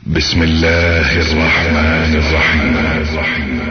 بسم الله الرحمن الرحيم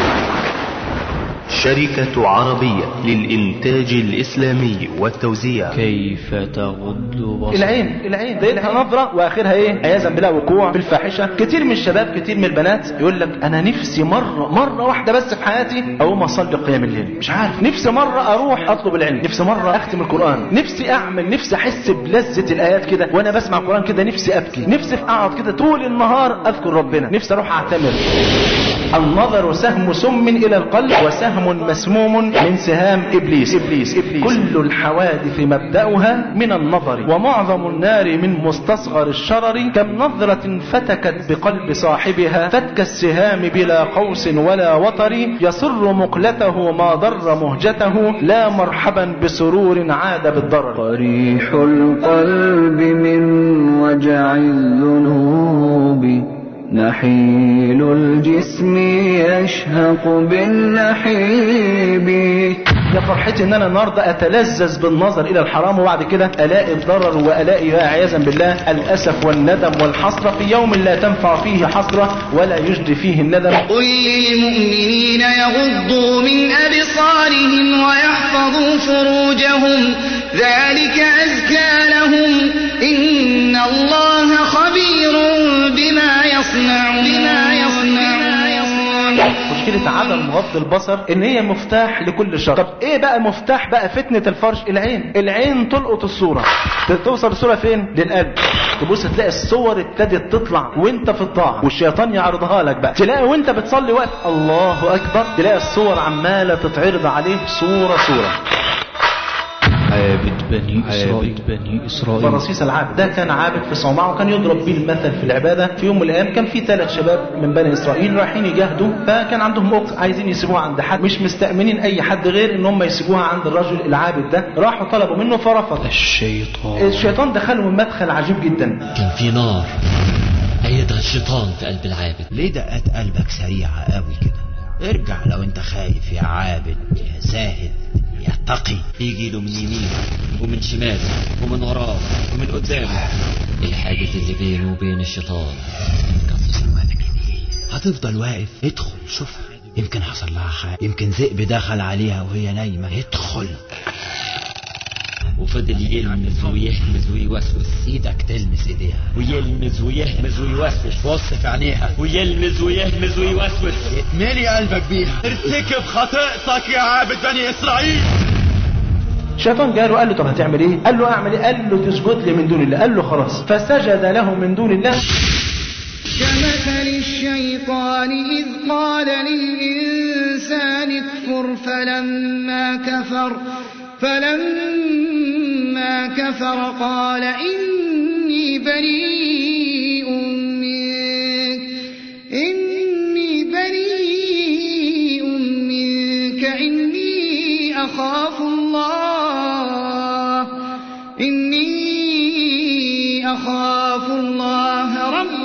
شركة عربية للإنتاج الإسلامي والتوزيع كيف تغض بصرك العين العين بدايتها نظرة واخرها ايه عياذا بالله وقوع في الفاحشة كتير من الشباب كتير من البنات يقول لك انا نفسي مرة مرة واحدة بس في حياتي اقوم اصلي قيام الليل مش عارف نفسي مرة اروح اطلب العلم نفسي مرة اختم القرآن نفسي اعمل نفسي احس بلذة الايات كده وانا بسمع القرآن كده نفسي ابكي نفسي اقعد كده طول النهار اذكر ربنا نفسي اروح اعتمر النظر سهم سم الى القلب وسهم مسموم من سهام ابليس ابليس ابليس كل الحوادث مبدأها من النظر ومعظم النار من مستصغر الشرر كم نظرة فتكت بقلب صاحبها فتك السهام بلا قوس ولا وطر يسر مقلته ما ضر مهجته لا مرحبا بسرور عاد بالضرر قريح القلب من وجع الذنوب نحيل الجسم يشهق بالنحيب يا فرحتي ان انا النهارده اتلذذ بالنظر الى الحرام وبعد كده الاقي الضرر والاقي عياذا بالله الاسف والندم والحسره في يوم لا تنفع فيه حسره ولا يجدي فيه الندم قل للمؤمنين يغضوا من أبصارهم ويحفظوا فروجهم ذلك أزكى لهم إن الله خبير بما يصنعون بما يصنعون مشكلة عدم غض البصر ان هي مفتاح لكل شر طب ايه بقى مفتاح بقى فتنة الفرج العين العين تلقط الصورة توصل الصورة فين للقلب تبص تلاقي الصور ابتدت تطلع وانت في الطاعة والشيطان يعرضها لك بقى تلاقي وانت بتصلي وقت الله اكبر تلاقي الصور عمالة تتعرض عليه صورة صورة عابد بني إسرائيل بني إسرائيل برصيص العابد ده كان عابد في صومعه وكان يضرب بيه المثل في العبادة في يوم من الأيام كان في ثلاث شباب من بني إسرائيل رايحين يجاهدوا فكان عندهم أخت عايزين يسيبوها عند حد مش مستأمنين أي حد غير إن هم يسيبوها عند الرجل العابد ده راحوا طلبوا منه فرفض الشيطان الشيطان دخلهم من مدخل عجيب جدا كان في نار أيدها الشيطان في قلب العابد ليه دقات قلبك سريعة قوي كده ارجع لو انت خايف يا عابد يا زاهد يا تقي يجي له من يمينه ومن شماله ومن وراه ومن قدامه الحاجز اللي بينه وبين الشيطان انكسر هتفضل واقف ادخل شوفها يمكن حصل لها حاجة يمكن ذئب دخل عليها وهي نايمة ادخل وفضل يلمس ويحمز ويوسوس ايدك تلمس ايديها ويلمس ويحمز ويوسوس بص في عينيها ويلمس ويحمز ويوسوس اتملي قلبك بيها ارتكب خطيئتك يا عابد بني إسرائيل الشيطان جاله قال له طب هتعمل ايه قال له اعمل ايه قال له تسجد لي من دون الله قال له خلاص فسجد له من دون الله كمثل الشيطان إذ قال للإنسان اكفر فلما كفر فلما كفر قال إني بريء منك إني بريء منك إني أخاف الله إني أخاف الله رب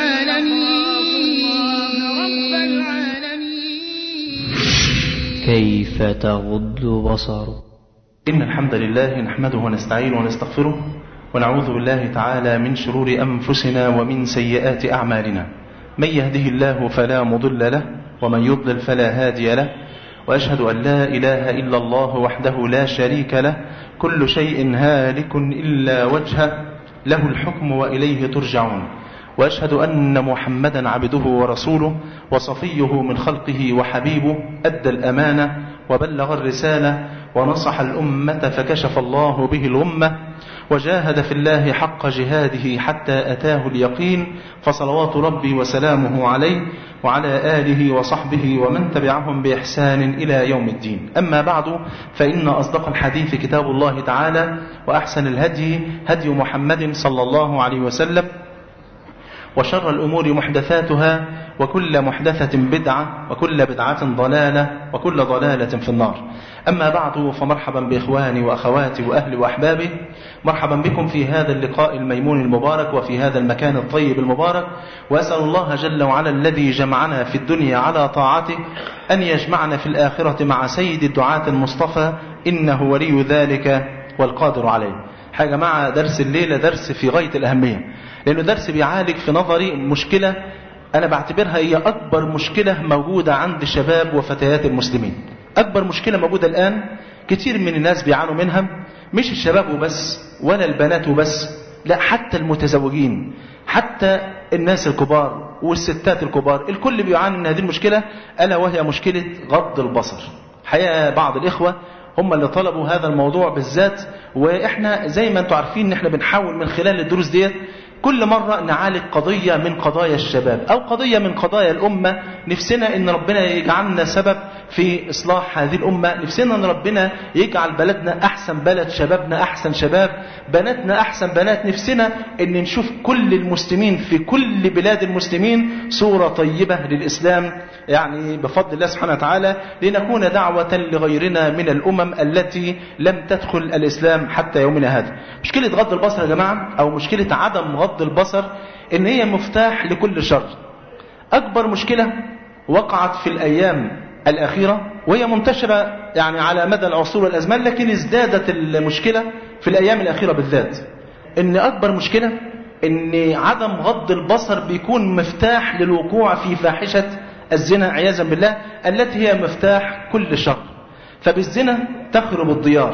العالمين رب العالمين كيف تغض بصرك إن الحمد لله نحمده ونستعينه ونستغفره ونعوذ بالله تعالى من شرور أنفسنا ومن سيئات أعمالنا من يهده الله فلا مضل له ومن يضلل فلا هادي له وأشهد أن لا إله إلا الله وحده لا شريك له كل شيء هالك إلا وجهه له الحكم وإليه ترجعون وأشهد أن محمدا عبده ورسوله وصفيه من خلقه وحبيبه أدى الأمانة وبلغ الرسالة ونصح الأمة فكشف الله به الغمة وجاهد في الله حق جهاده حتى أتاه اليقين فصلوات ربي وسلامه عليه وعلى آله وصحبه ومن تبعهم بإحسان إلى يوم الدين أما بعد فإن أصدق الحديث كتاب الله تعالى وأحسن الهدي هدي محمد صلى الله عليه وسلم وشر الأمور محدثاتها وكل محدثة بدعة وكل بدعة ضلالة وكل ضلالة في النار أما بعد فمرحبا بإخواني وأخواتي وأهلي وأحبابي مرحبا بكم في هذا اللقاء الميمون المبارك وفي هذا المكان الطيب المبارك وأسأل الله جل وعلا الذي جمعنا في الدنيا على طاعته أن يجمعنا في الآخرة مع سيد الدعاة المصطفى إنه ولي ذلك والقادر عليه يا جماعة درس الليلة درس في غاية الأهمية لأنه درس بيعالج في نظري مشكلة أنا بعتبرها هي أكبر مشكلة موجودة عند شباب وفتيات المسلمين أكبر مشكلة موجودة الآن كتير من الناس بيعانوا منها مش الشباب وبس ولا البنات وبس لا حتى المتزوجين حتى الناس الكبار والستات الكبار الكل بيعاني من هذه المشكلة ألا وهي مشكلة غض البصر حقيقة بعض الإخوة هم اللي طلبوا هذا الموضوع بالذات واحنا زي ما انتم عارفين ان احنا بنحاول من خلال الدروس ديت كل مرة نعالج قضية من قضايا الشباب أو قضية من قضايا الأمة نفسنا إن ربنا يجعلنا سبب في إصلاح هذه الأمة نفسنا إن ربنا يجعل بلدنا أحسن بلد شبابنا أحسن شباب بناتنا أحسن بنات نفسنا إن نشوف كل المسلمين في كل بلاد المسلمين صورة طيبة للإسلام يعني بفضل الله سبحانه وتعالى لنكون دعوة لغيرنا من الأمم التي لم تدخل الإسلام حتى يومنا هذا مشكلة غض البصر يا جماعة أو مشكلة عدم غض البصر إن هي مفتاح لكل شر أكبر مشكلة وقعت في الأيام الأخيرة وهي منتشرة يعني على مدى العصور والأزمان لكن ازدادت المشكلة في الأيام الأخيرة بالذات إن أكبر مشكلة إن عدم غض البصر بيكون مفتاح للوقوع في فاحشة الزنا عياذا بالله التي هي مفتاح كل شر فبالزنا تخرب الديار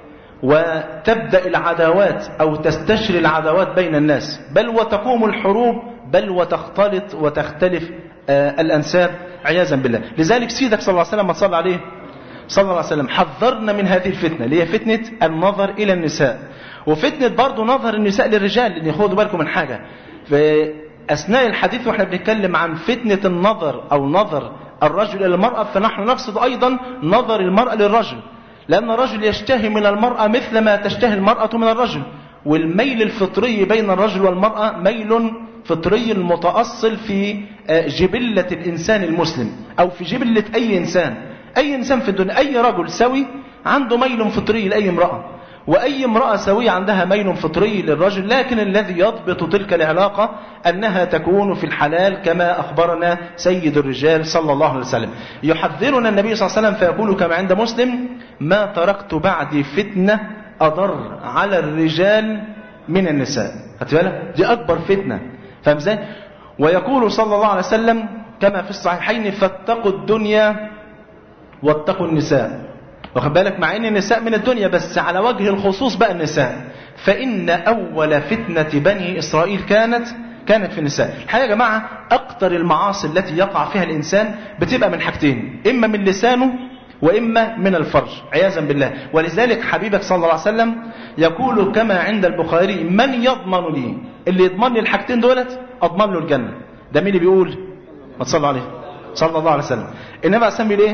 وتبدأ العداوات أو تستشري العداوات بين الناس بل وتقوم الحروب بل وتختلط وتختلف آه الأنساب عياذا بالله لذلك سيدك صلى الله عليه وسلم صلى عليه صلى الله عليه وسلم حذرنا من هذه الفتنة اللي هي فتنة النظر إلى النساء وفتنة برضو نظر النساء للرجال لأن خدوا بالكم من حاجة في أثناء الحديث وإحنا بنتكلم عن فتنة النظر أو نظر الرجل إلى المرأة فنحن نقصد أيضا نظر المرأة للرجل لأن الرجل يشتهي من المرأة مثل ما تشتهي المرأة من الرجل والميل الفطري بين الرجل والمرأة ميل فطري متأصل في جبلة الإنسان المسلم أو في جبلة أي إنسان أي إنسان في الدنيا أي رجل سوي عنده ميل فطري لأي امرأة وأي امرأة سوية عندها ميل فطري للرجل لكن الذي يضبط تلك العلاقة أنها تكون في الحلال كما أخبرنا سيد الرجال صلى الله عليه وسلم يحذرنا النبي صلى الله عليه وسلم فيقول كما عند مسلم ما تركت بعدي فتنة أضر على الرجال من النساء خدت بالك دي أكبر فتنة فاهم ازاي ويقول صلى الله عليه وسلم كما في الصحيحين فاتقوا الدنيا واتقوا النساء واخد بالك مع ان النساء من الدنيا بس على وجه الخصوص بقى النساء فان اول فتنه بني اسرائيل كانت كانت في النساء الحقيقه يا جماعه اكتر المعاصي التي يقع فيها الانسان بتبقى من حاجتين اما من لسانه واما من الفرج عياذا بالله ولذلك حبيبك صلى الله عليه وسلم يقول كما عند البخاري من يضمن لي اللي يضمن لي الحاجتين دولت اضمن له الجنه ده مين اللي بيقول ما تصلى عليه صلى الله عليه وسلم انما اسمي ليه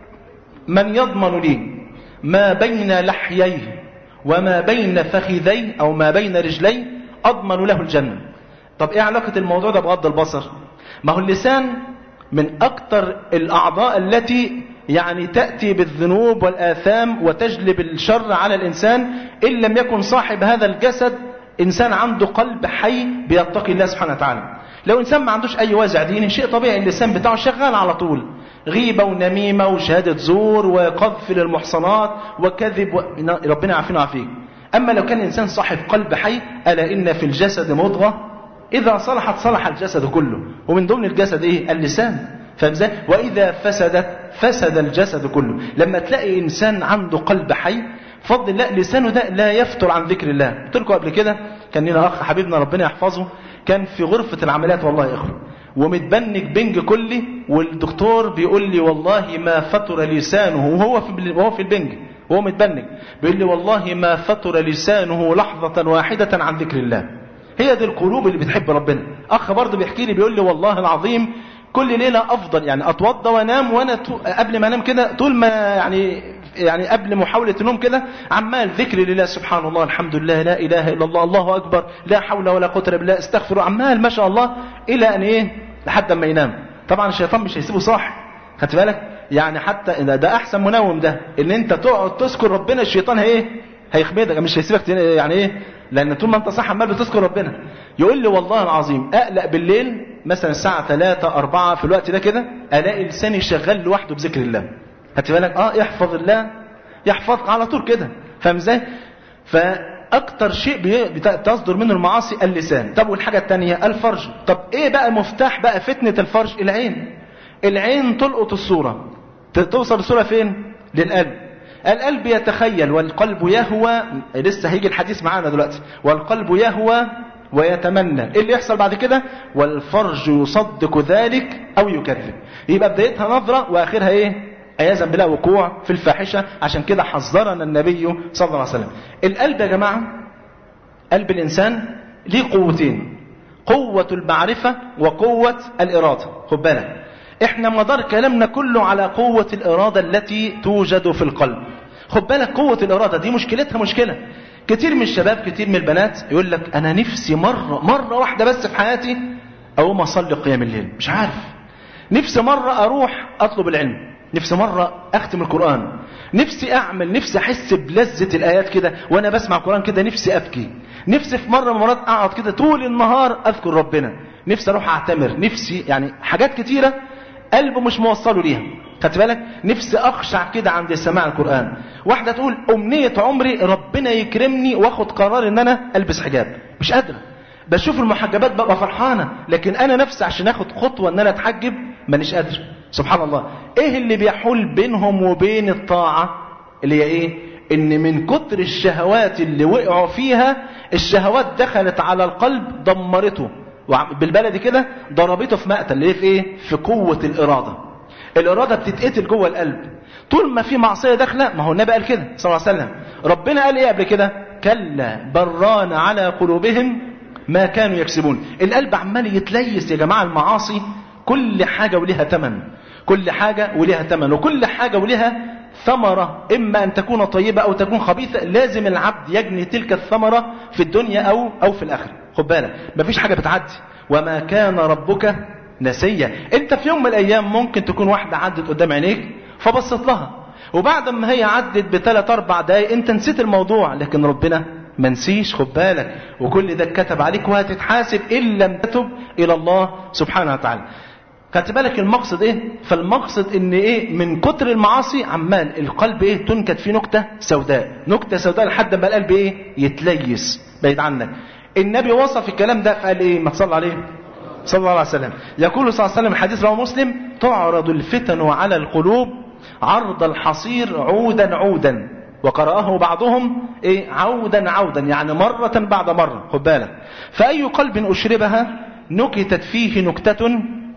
من يضمن لي ما بين لحييه وما بين فخذيه أو ما بين رجليه أضمن له الجنة طب إيه علاقة الموضوع ده بغض البصر ما هو اللسان من أكتر الأعضاء التي يعني تأتي بالذنوب والآثام وتجلب الشر على الإنسان إن لم يكن صاحب هذا الجسد إنسان عنده قلب حي بيتقي الله سبحانه وتعالى لو إنسان ما عندوش أي وازع ديني شيء طبيعي اللسان بتاعه شغال على طول غيبة ونميمة وشهادة زور وقذف للمحصنات وكذب و... ربنا عافينا وعافيك أما لو كان الإنسان صاحب قلب حي ألا إن في الجسد مضغة إذا صلحت صلح الجسد كله ومن ضمن الجسد إيه اللسان فاهم ازاي وإذا فسدت فسد الجسد كله لما تلاقي إنسان عنده قلب حي فضل الله لسانه ده لا يفتر عن ذكر الله قلت لكم قبل كده كان لنا أخ حبيبنا ربنا يحفظه كان في غرفة العمليات والله يا إخوة ومتبنج بنج كلي والدكتور بيقول لي والله ما فتر لسانه وهو في وهو في البنج وهو متبنج بيقول لي والله ما فتر لسانه لحظة واحدة عن ذكر الله هي دي القلوب اللي بتحب ربنا اخ برضه بيحكي لي بيقول لي والله العظيم كل ليلة افضل يعني اتوضى وانام وانا قبل ما انام كده طول ما يعني يعني قبل محاولة النوم كده عمال ذكر لله سبحان الله الحمد لله لا إله إلا الله الله أكبر لا حول ولا قوة إلا بالله استغفر عمال ما شاء الله إلى أن إيه لحد ما ينام طبعا الشيطان مش هيسيبه صاحي خدت بالك يعني حتى ده, ده أحسن منوم ده إن أنت تقعد تذكر ربنا الشيطان هي هيخمدك مش هيسيبك يعني إيه لأن طول ما أنت صح عمال بتذكر ربنا يقول لي والله العظيم أقلق بالليل مثلا الساعة 3 4 في الوقت ده كده ألاقي لساني شغال لوحده بذكر الله خدت بالك اه يحفظ الله يحفظك على طول كده فاهم ازاي اكتر شيء بي- بت- تصدر منه المعاصي اللسان طب والحاجة التانية الفرج طب ايه بقى مفتاح بقى فتنة الفرج العين العين تلقط الصورة ت- توصل الصورة فين للقلب القلب يتخيل والقلب يهوى لسه هيجي الحديث معانا دلوقتي والقلب يهوى ويتمنى ايه اللي يحصل بعد كده والفرج يصدق ذلك او يكذب يبقى بدايتها نظرة واخرها ايه عياذا بالله وقوع في الفاحشة عشان كده حذرنا النبي صلى الله عليه وسلم القلب يا جماعة قلب الإنسان ليه قوتين قوة المعرفة وقوة الإرادة خد بالك احنا مدار كلامنا كله على قوة الإرادة التي توجد في القلب خد بالك قوة الإرادة دي مشكلتها مشكلة كتير من الشباب كتير من البنات يقول لك أنا نفسي مرة مرة واحدة بس في حياتي أقوم أصلي قيام الليل مش عارف نفسي مرة أروح أطلب العلم نفسي مرة أختم القرآن نفسي أعمل نفسي أحس بلذة الآيات كده وأنا بسمع القرآن كده نفسي أبكي نفسي في مرة من المرات أقعد كده طول النهار أذكر ربنا نفسي أروح أعتمر نفسي يعني حاجات كتيرة قلبه مش موصله ليها خدت بالك نفسي أخشع كده عند سماع القرآن واحدة تقول أمنية عمري ربنا يكرمني وأخد قرار إن أنا ألبس حجاب مش قادرة بشوف المحجبات ببقى فرحانة لكن انا نفسي عشان اخد خطوة ان انا اتحجب مانيش قادر سبحان الله ايه اللي بيحول بينهم وبين الطاعة اللي هي ايه ان من كتر الشهوات اللي وقعوا فيها الشهوات دخلت على القلب دمرته وع- بالبلدي كده ضربته في مقتل اللي هي في ايه في قوة الارادة الارادة بتتقتل جوه القلب طول ما في معصية داخلة ما هو النبي قال كده صلى الله عليه وسلم ربنا قال ايه قبل كده كلا بران على قلوبهم ما كانوا يكسبون القلب عمال يتليس يا جماعة المعاصي كل حاجة ولها ثمن كل حاجة ولها ثمن وكل حاجة ولها ثمرة إما أن تكون طيبة أو تكون خبيثة لازم العبد يجني تلك الثمرة في الدنيا أو أو في الآخرة خد بالك مفيش حاجة بتعدي وما كان ربك نسيا أنت في يوم من الأيام ممكن تكون واحدة عدت قدام عينيك فبصت لها وبعد ما هي عدت بثلاث أربع دقايق أنت نسيت الموضوع لكن ربنا ما نسيش خد بالك وكل ده اتكتب عليك وهتتحاسب إن لم تتب إلى الله سبحانه وتعالى خدت بالك المقصد ايه فالمقصد ان ايه من كتر المعاصي عمال القلب ايه تنكت فيه نكته سوداء نكته سوداء لحد ما القلب ايه يتليس بعيد عنك النبي وصف الكلام ده قال ايه ما تصلى عليه صلى الله عليه وسلم يقول صلى الله عليه وسلم حديث رواه مسلم تعرض الفتن على القلوب عرض الحصير عودا عودا وقرأه بعضهم إيه عودا عودا يعني مرة بعد مرة خد بالك فأي قلب أشربها نكتت فيه نكتة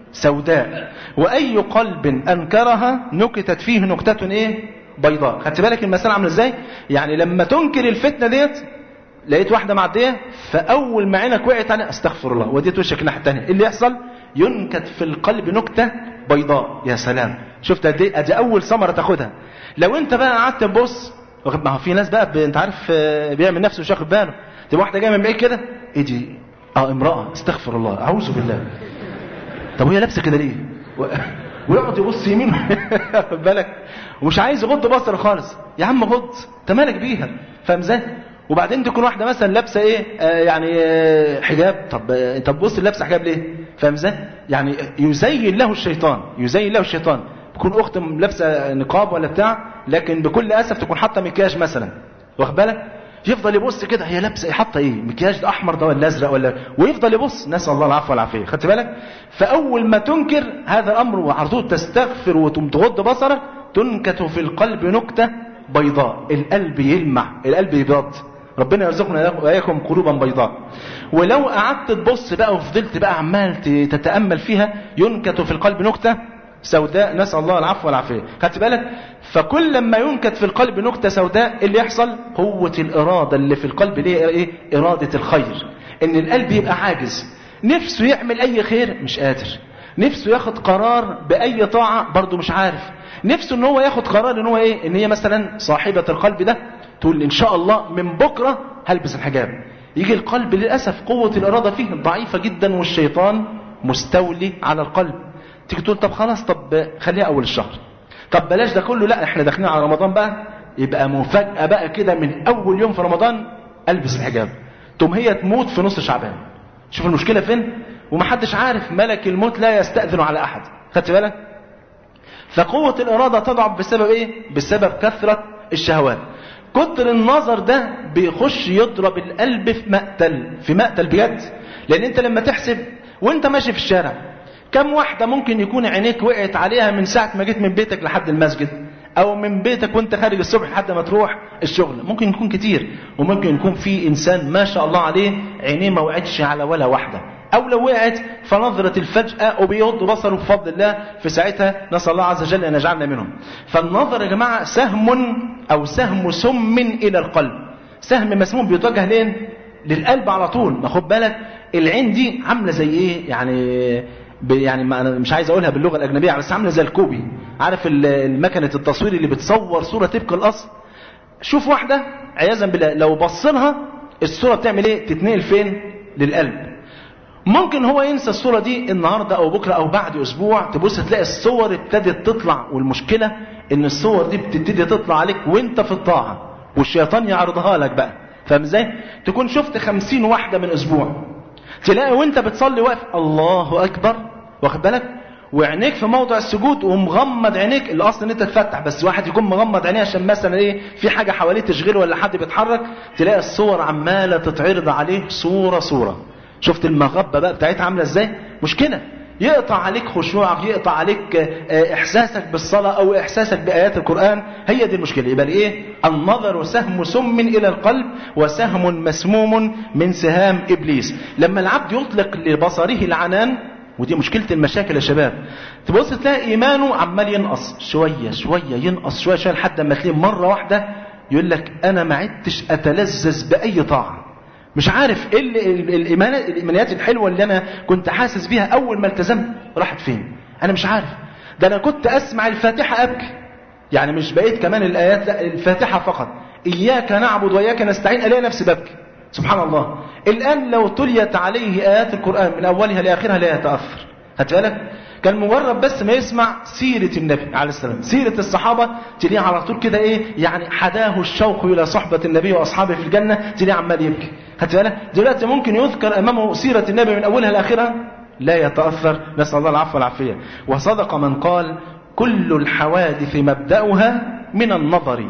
سوداء وأي قلب أنكرها نكتت فيه نكتة إيه بيضاء خدت بالك المسألة عاملة إزاي يعني لما تنكر الفتنة ديت لقيت واحدة معدية فأول ما عينك وقعت عليها استغفر الله وديت وشك الناحية التانية إيه اللي يحصل ينكت في القلب نكتة بيضاء يا سلام شفت قد ايه ادي اول ثمره تاخدها لو انت بقى قعدت تبص واخد ما هو في ناس بقى ب- انت عارف آه، بيعمل نفسه مش واخد باله تبقى واحده جايه من بعيد كده ايه دي اه امراه استغفر الله اعوذ بالله طب وهي لابسه كده ليه و- ويقعد يبص يمين خد بالك ومش عايز يغض بصره خالص يا عم غض انت مالك بيها فاهم ازاي وبعدين تكون واحده مثلا لابسه ايه آه يعني آه حجاب طب آه انت تبص لابسه حجاب ليه فاهم ازاي يعني يزين له الشيطان يزين له الشيطان تكون اخت لابسه نقاب ولا بتاع لكن بكل اسف تكون حاطه مكياج مثلا واخد بالك يفضل يبص كده هي لابسه حاطه ايه مكياج ده احمر ده ولا ازرق ولا ويفضل يبص نسال الله العفو والعافيه خدت بالك فاول ما تنكر هذا الامر وعلى طول تستغفر وتغض بصرك تنكت في القلب نكته بيضاء القلب يلمع القلب يبيض ربنا يرزقنا واياكم قلوبا بيضاء ولو قعدت تبص بقى وفضلت بقى عمال ت- تتامل فيها ينكت في القلب نكته سوداء نسأل الله العفو والعافية خدت بالك فكل لما ينكت في القلب نكتة سوداء اللي يحصل قوة الإرادة اللي في القلب اللي هي إيه إرادة الخير إن القلب يبقى عاجز نفسه يعمل أي خير مش قادر نفسه ياخد قرار بأي طاعة برضه مش عارف نفسه إن هو ياخد قرار إن هو إيه إن هي مثلا صاحبة القلب ده تقول إن شاء الله من بكرة هلبس الحجاب يجي القلب للأسف قوة الإرادة فيه ضعيفة جدا والشيطان مستولي على القلب تيجي تقول طب خلاص طب خليها اول الشهر طب بلاش ده كله لا احنا داخلين على رمضان بقى يبقى مفاجأة بقى كده من اول يوم في رمضان البس الحجاب تقوم هي تموت في نص شعبان شوف المشكلة فين ومحدش عارف ملك الموت لا يستأذن على احد خدت بالك فقوة الإرادة تضعف بسبب ايه بسبب كثرة الشهوات كتر النظر ده بيخش يضرب القلب في مقتل في مقتل بجد لان انت لما تحسب وانت ماشي في الشارع كم واحدة ممكن يكون عينيك وقعت عليها من ساعة ما جيت من بيتك لحد المسجد او من بيتك وانت خارج الصبح لحد ما تروح الشغل ممكن يكون كتير وممكن يكون في انسان ما شاء الله عليه عينيه ما وقعتش على ولا واحدة او لو وقعت فنظرة الفجأة وبيغض بصره بفضل الله في ساعتها نسأل الله عز وجل ان يجعلنا منهم فالنظر يا جماعة سهم او سهم سم الى القلب سهم مسموم بيتوجه لين للقلب على طول ما خد بالك العين دي عامله زي ايه يعني ب- يعني ما انا مش عايز اقولها باللغه الاجنبيه بس عامله زي الكوبي عارف ال- المكنه التصوير اللي بتصور صوره طبق الاصل شوف واحده عياذا بالله لو بص لها الصوره بتعمل ايه تتنقل فين للقلب ممكن هو ينسى الصورة دي النهاردة أو بكرة أو بعد أسبوع تبص تلاقي الصور ابتدت تطلع والمشكلة إن الصور دي بتبتدي تطلع عليك وأنت في الطاعة والشيطان يعرضها لك بقى فاهم ازاي؟ تكون شفت خمسين واحدة من أسبوع تلاقي وأنت بتصلي واقف الله أكبر واخد بالك؟ وعينيك في موضع السجود ومغمض عينيك الاصل ان انت تفتح بس واحد يكون مغمض عينيه عشان مثلا ايه في حاجه حواليه تشغله ولا حد بيتحرك تلاقي الصور عماله تتعرض عليه صوره صوره شفت المغبة بقى بتاعتها عاملة ازاي مشكلة يقطع عليك خشوعك يقطع عليك آه، احساسك بالصلاة او احساسك بآيات القرآن هي دي المشكلة يبقى ايه النظر سهم سم الى القلب وسهم مسموم من سهام ابليس لما العبد يطلق لبصره العنان ودي مشكلة المشاكل يا شباب تبص تلاقي ايمانه عمال ينقص شوية شوية ينقص شوية شوية لحد ما تلاقيه مرة واحدة يقول لك انا ما عدتش اتلذذ باي طاعة مش عارف ايه ال- ال- الإيمان- الايمانيات الحلوه اللي انا كنت حاسس بيها اول ما التزمت راحت فين انا مش عارف ده انا كنت اسمع الفاتحه ابكي يعني مش بقيت كمان الايات لا الفاتحه فقط اياك نعبد واياك نستعين الاقي نفسي ببكي سبحان الله الان لو تليت عليه ايات القران من اولها لاخرها لا يتاثر هات بالك كان مجرد بس ما يسمع سيرة النبي عليه السلام سيرة الصحابة تلاقيه على طول كده ايه يعني حداه الشوق إلى صحبة النبي وأصحابه في الجنة تلاقيه عمال يبكي خدت بالك دلوقتي ممكن يذكر أمامه سيرة النبي من أولها لآخرها لا يتأثر نسأل الله العفو والعافية وصدق من قال كل الحوادث مبدأها من النظر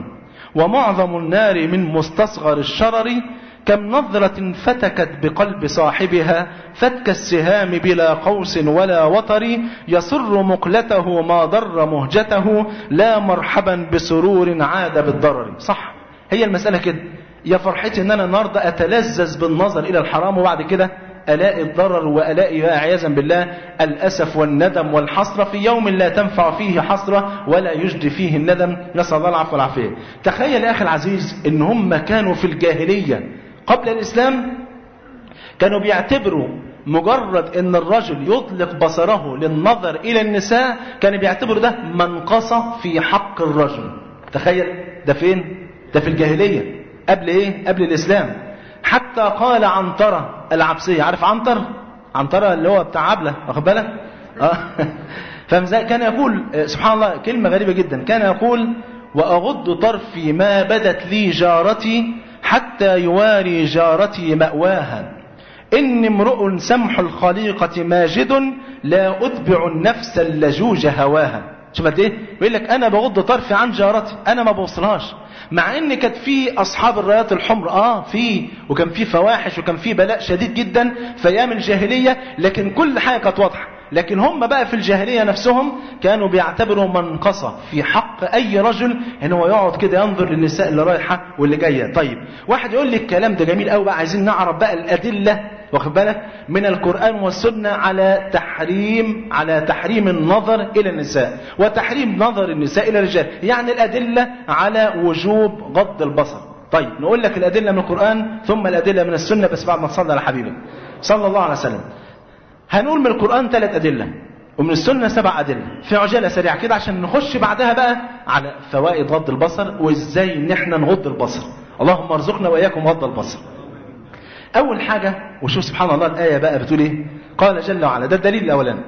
ومعظم النار من مستصغر الشرر كم نظرة فتكت بقلب صاحبها فتك السهام بلا قوس ولا وطر يسر مقلته ما ضر مهجته لا مرحبا بسرور عاد بالضرر صح هي المسألة كده يا فرحتي ان انا النهارده اتلذذ بالنظر الى الحرام وبعد كده الاقي الضرر والاقي بقى عياذا بالله الاسف والندم والحسره في يوم لا تنفع فيه حسره ولا يجدي فيه الندم نسال الله العفو والعافيه تخيل يا اخي العزيز ان هم كانوا في الجاهليه قبل الاسلام كانوا بيعتبروا مجرد ان الرجل يطلق بصره للنظر الى النساء كان بيعتبروا ده منقصة في حق الرجل تخيل ده فين ده في الجاهلية قبل ايه قبل الاسلام حتى قال عنترة العبسية عارف عنتر عنترة اللي هو بتاع عبلة واخد بالك آه. فمزا كان يقول آه، سبحان الله كلمة غريبة جدا كان يقول وأغض طرفي ما بدت لي جارتي حتى يواري جارتي مأواها إني امرؤ سمح الخليقة ماجد لا أتبع النفس اللجوج هواها شوف قد ايه بيقول لك انا بغض طرفي عن جارتي انا ما بوصلهاش مع ان كانت في اصحاب الرايات الحمر اه في وكان في فواحش وكان في بلاء شديد جدا في ايام الجاهليه لكن كل حاجه كانت واضحه لكن هم بقى في الجاهليه نفسهم كانوا بيعتبروا منقصه في حق اي رجل ان هو يقعد كده ينظر للنساء اللي رايحه واللي جايه طيب واحد يقول لي الكلام ده جميل قوي بقى عايزين نعرف بقى الادله واخد بالك من القرآن والسنة على تحريم على تحريم النظر إلى النساء وتحريم نظر النساء إلى الرجال يعني الأدلة على وجوب غض البصر طيب نقول لك الأدلة من القرآن ثم الأدلة من السنة بس بعد ما تصلي على حبيبك صلى الله عليه وسلم هنقول من القرآن ثلاث أدلة ومن السنة سبع أدلة في عجالة سريعة كده عشان نخش بعدها بقى على فوائد غض البصر وإزاي إن احنا نغض البصر اللهم ارزقنا وإياكم غض البصر أول حاجة وشوف سبحان الله الآية بقى بتقول إيه قال جل وعلا ده الدليل الأولاني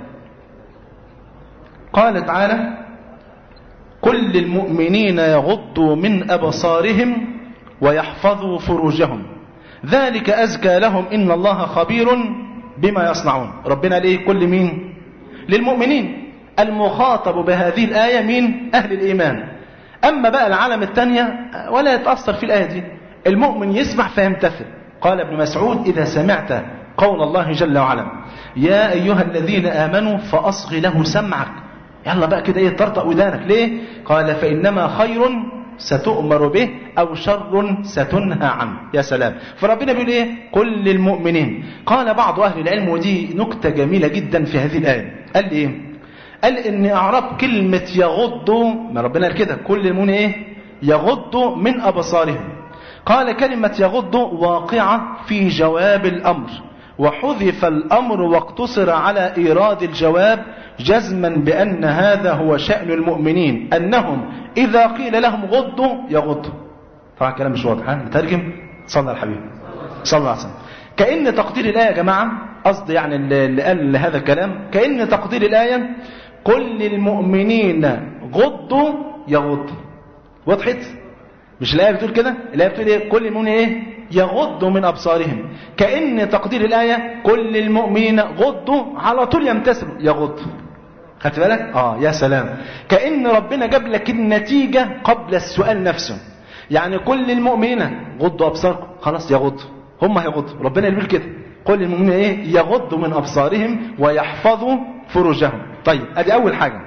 قال تعالى كل المؤمنين يغضوا من أبصارهم ويحفظوا فروجهم ذلك أزكى لهم إن الله خبير بما يصنعون ربنا ليه كل مين للمؤمنين المخاطب بهذه الآية مين أهل الإيمان أما بقى العالم الثانية ولا يتأثر في الآية دي المؤمن يسمع فيمتثل قال ابن مسعود إذا سمعت قول الله جل وعلا يا أيها الذين آمنوا فأصغ له سمعك يلا بقى كده ايه طرطق ودانك ليه قال فإنما خير ستؤمر به أو شر ستنهى عنه يا سلام فربنا بيقول ايه كل المؤمنين قال بعض أهل العلم ودي نكتة جميلة جدا في هذه الآية قال ايه قال ان اعراب كلمة يغض ما ربنا قال كده كل المؤمنين ايه يغض من أبصارهم قال كلمة يغض واقعة في جواب الأمر وحذف الأمر واقتصر على إيراد الجواب جزما بأن هذا هو شأن المؤمنين أنهم إذا قيل لهم غضوا يغضوا طبعا الكلام مش واضح ها نترجم صلى على الحبيب صلى الله عليه وسلم كأن تقدير الآية يا جماعة قصد يعني اللي قال هذا الكلام كأن تقدير الآية كل المؤمنين غضوا يغضوا وضحت مش الآية بتقول كده الآية بتقول إيه كل المؤمنين إيه يغضوا من أبصارهم كأن تقدير الآية كل المؤمنين غضوا على طول يمتثلوا يغضوا خدت بالك اه يا سلام كأن ربنا جاب لك النتيجة قبل السؤال نفسه يعني كل المؤمنين غضوا أبصاركم خلاص يغضوا هم هيغضوا ربنا يقول كده كل المؤمنين ايه يغضوا من أبصارهم ويحفظوا فروجهم طيب ادي أول حاجة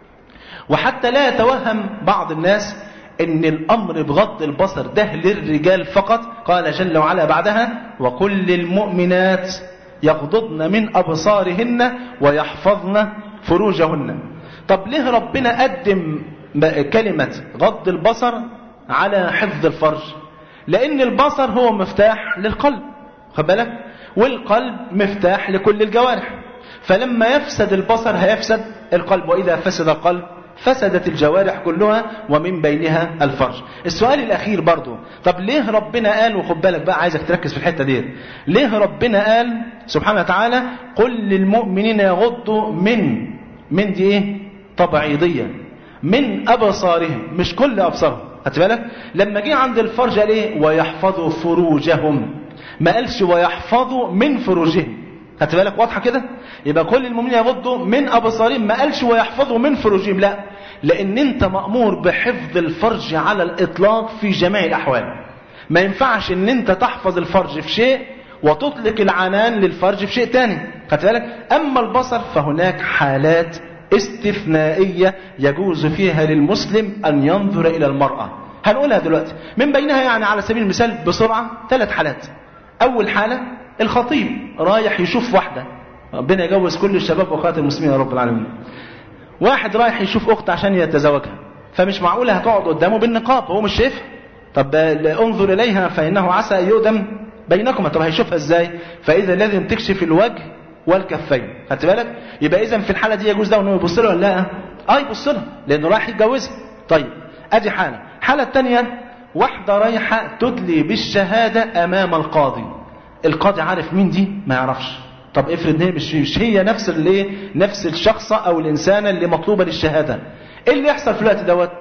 وحتى لا يتوهم بعض الناس ان الامر بغض البصر ده للرجال فقط قال جل وعلا بعدها وكل المؤمنات يغضضن من ابصارهن ويحفظن فروجهن طب ليه ربنا قدم كلمة غض البصر على حفظ الفرج لان البصر هو مفتاح للقلب خد بالك والقلب مفتاح لكل الجوارح فلما يفسد البصر هيفسد القلب واذا فسد القلب فسدت الجوارح كلها ومن بينها الفرج السؤال الأخير برضو طب ليه ربنا قال وخد بالك بقى عايزك تركز في الحتة دي ليه ربنا قال سبحانه وتعالى قل للمؤمنين يغضوا من من دي ايه تبعيضية من أبصارهم مش كل أبصارهم خدت بالك لما جه عند الفرج قال ايه ويحفظوا فروجهم ما قالش ويحفظوا من فروجهم خدت بالك واضحه كده يبقى كل المؤمنين يغضوا من ابصارهم ما قالش ويحفظوا من فروجهم لا لان انت مامور بحفظ الفرج على الاطلاق في جميع الاحوال ما ينفعش ان انت تحفظ الفرج في شيء وتطلق العنان للفرج في شيء تاني خدت بالك اما البصر فهناك حالات استثنائيه يجوز فيها للمسلم ان ينظر الى المراه هنقولها دلوقتي من بينها يعني على سبيل المثال بسرعه ثلاث حالات اول حاله الخطيب رايح يشوف واحدة ربنا يجوز كل الشباب واخوات المسلمين يا رب العالمين واحد رايح يشوف اخت عشان يتزوجها فمش معقولة هتقعد قدامه بالنقاب هو مش شايفها طب انظر اليها فانه عسى ان يؤدم بينكما طب هيشوفها ازاي فاذا لازم تكشف الوجه والكفين خدت بالك يبقى اذا في الحاله دي يجوز له انه يبص لها ولا لا اه يبص لها لانه رايح يتجوزها طيب ادي حاله الحاله الثانيه واحده رايحه تدلي بالشهاده امام القاضي القاضي عارف مين دي ما يعرفش طب افرض هي مش, مش هي نفس اللي نفس الشخصة او الانسانة اللي مطلوبة للشهادة ايه اللي يحصل في الوقت دوت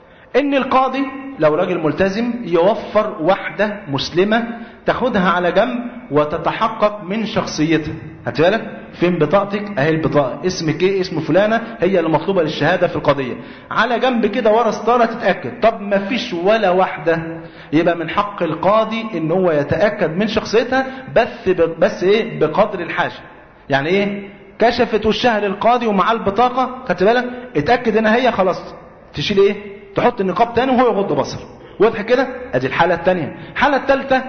ان القاضي لو راجل ملتزم يوفر واحدة مسلمة تاخدها على جنب وتتحقق من شخصيتها هات بالك فين بطاقتك اهي البطاقة اسمك ايه اسم فلانة هي اللي مطلوبة للشهادة في القضية على جنب كده ورا ستارة تتأكد طب ما فيش ولا واحدة يبقى من حق القاضي ان هو يتأكد من شخصيتها بس بس ايه بقدر الحاجة يعني ايه كشفت وشها للقاضي ومعاه البطاقة خدت بالك اتأكد انها هي خلاص تشيل ايه تحط النقاب تاني وهو يغض بصر واضح كده ادي الحالة الثانية الحالة الثالثة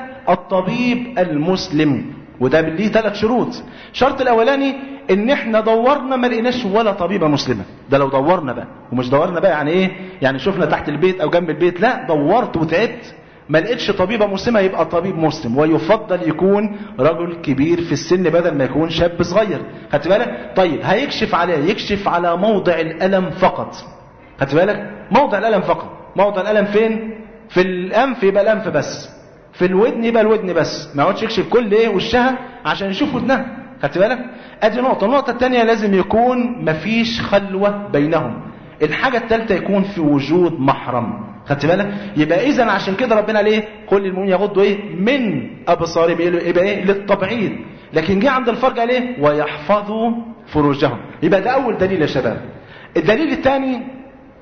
الطبيب المسلم وده ليه ثلاث شروط الشرط الاولاني ان احنا دورنا ما لقيناش ولا طبيبه مسلمه ده لو دورنا بقى ومش دورنا بقى يعني ايه يعني شفنا تحت البيت او جنب البيت لا دورت وتعبت ما لقيتش طبيبه مسلمه يبقى طبيب مسلم ويفضل يكون رجل كبير في السن بدل ما يكون شاب صغير خدت بالك طيب هيكشف عليه يكشف على موضع الالم فقط خدت بالك موضع الالم فقط موضع الالم فين في الانف يبقى الانف بس في الودن يبقى الودن بس ما يقعدش يكشف كل ايه وشها عشان يشوف ودنها خدت بالك ادي نقطه النقطه الثانيه لازم يكون مفيش خلوه بينهم الحاجه الثالثه يكون في وجود محرم خدت بالك يبقى اذا عشان كده ربنا ليه كل المؤمنين يغضوا ايه من ابصارهم يبقى ايه للتبعيض لكن جه عند الفرج قال ايه ويحفظوا فروجهم يبقى ده اول دليل يا شباب الدليل الثاني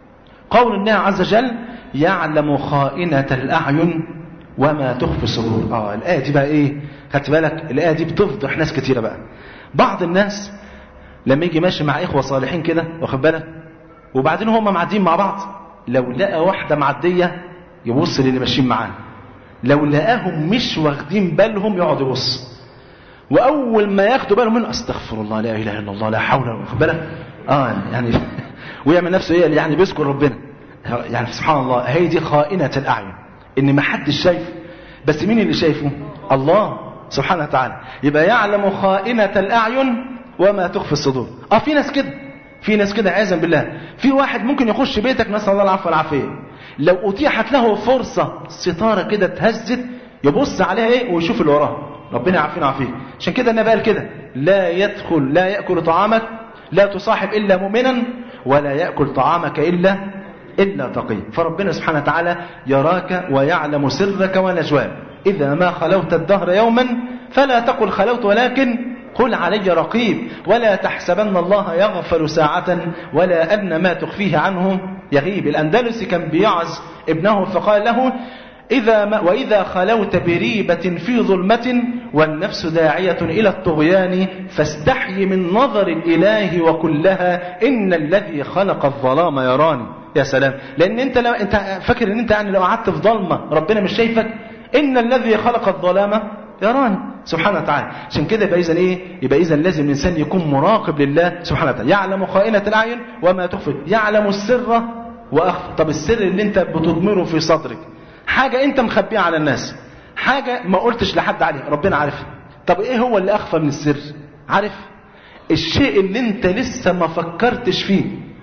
قول الله عز وجل يعلم خائنة الأعين وما تخفي الصدور اه الآية دي بقى ايه خدت بالك الآية دي بتفضح ناس كتيرة بقى بعض الناس لما يجي ماشي مع إخوة صالحين كده واخد بالك وبعدين هم معديين مع بعض لو لقى واحدة معدية يبص للي ماشيين معاه لو لقاهم مش واخدين بالهم يقعد يبص واول ما ياخدوا بالهم منه استغفر الله لا اله الا الله لا حول ولا قوه بالك اه يعني ويعمل نفسه ايه يعني بيذكر ربنا يعني سبحان الله هي دي خائنه الاعين ان ما حدش شايف بس مين اللي شايفه الله سبحانه وتعالى يبقى يعلم خائنه الاعين وما تخفي الصدور اه في ناس كده في ناس كده عياذا بالله في واحد ممكن يخش بيتك نسال الله العفو والعافيه لو اتيحت له فرصه ستاره كده اتهزت يبص عليها ايه ويشوف اللي وراها ربنا يعافينا ويعافيك عشان كده النبي قال كده لا يدخل لا ياكل طعامك لا تصاحب الا مؤمنا ولا ياكل طعامك الا الا تقي فربنا سبحانه وتعالى يراك ويعلم سرك ونجواك اذا ما خلوت الدهر يوما فلا تقل خلوت ولكن قل علي رقيب ولا تحسبن الله يغفل ساعة ولا أن ما تخفيه عنه يغيب الأندلسي كان بيعظ ابنه فقال له إذا ما وإذا خلوت بريبة في ظلمة والنفس داعية إلى الطغيان فاستحي من نظر الإله وكلها إن الذي خلق الظلام يراني يا سلام لأن أنت لو أنت فاكر إن أنت يعني لو قعدت في ظلمة ربنا مش شايفك إن الذي خلق الظلام يراني سبحانه وتعالى عشان كده يبقى إذا إيه يبقى إذا لازم الإنسان يكون مراقب لله سبحانه وتعالى يعلم خائنة الأعين وما تخفي يعلم السر وأخفى طب السر اللي أنت بتضمره في صدرك حاجة انت مخبيها على الناس حاجة ما قلتش لحد عليها ربنا عارفها طب ايه هو اللي اخفى من السر عارف الشيء اللي انت لسه ما فكرتش فيه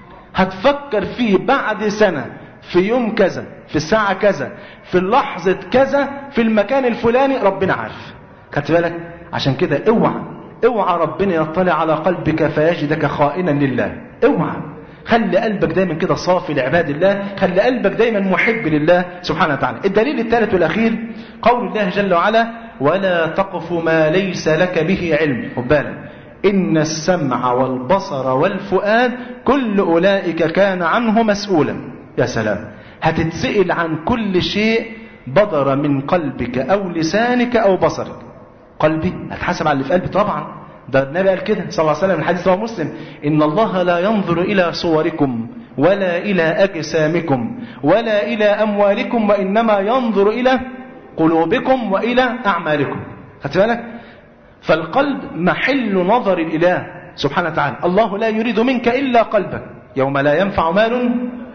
هتفكر فيه بعد سنة في يوم كذا في الساعة كذا في اللحظة كذا في المكان الفلاني ربنا عارف خدت بالك عشان كده اوعى اوعى ربنا يطلع على قلبك فيجدك خائنا لله اوعى خلي قلبك دايما كده صافي لعباد الله خلي قلبك دايما محب لله سبحانه وتعالى الدليل الثالث والأخير قول الله جل وعلا ولا تقف ما ليس لك به علم خد بالك إن السمع والبصر والفؤاد كل أولئك كان عنه مسؤولا يا سلام هتتسئل عن كل شيء بدر من قلبك أو لسانك أو بصرك قلبي هتحاسب على اللي في قلبي طبعا ده النبي قال كده صلى الله عليه وسلم الحديث رواه مسلم إن الله لا ينظر إلى صوركم ولا إلى أجسامكم ولا إلى أموالكم وإنما ينظر إلى قلوبكم وإلى أعمالكم خدت بالك فالقلب محل نظر الإله سبحانه وتعالى الله لا يريد منك إلا قلبك يوم لا ينفع مال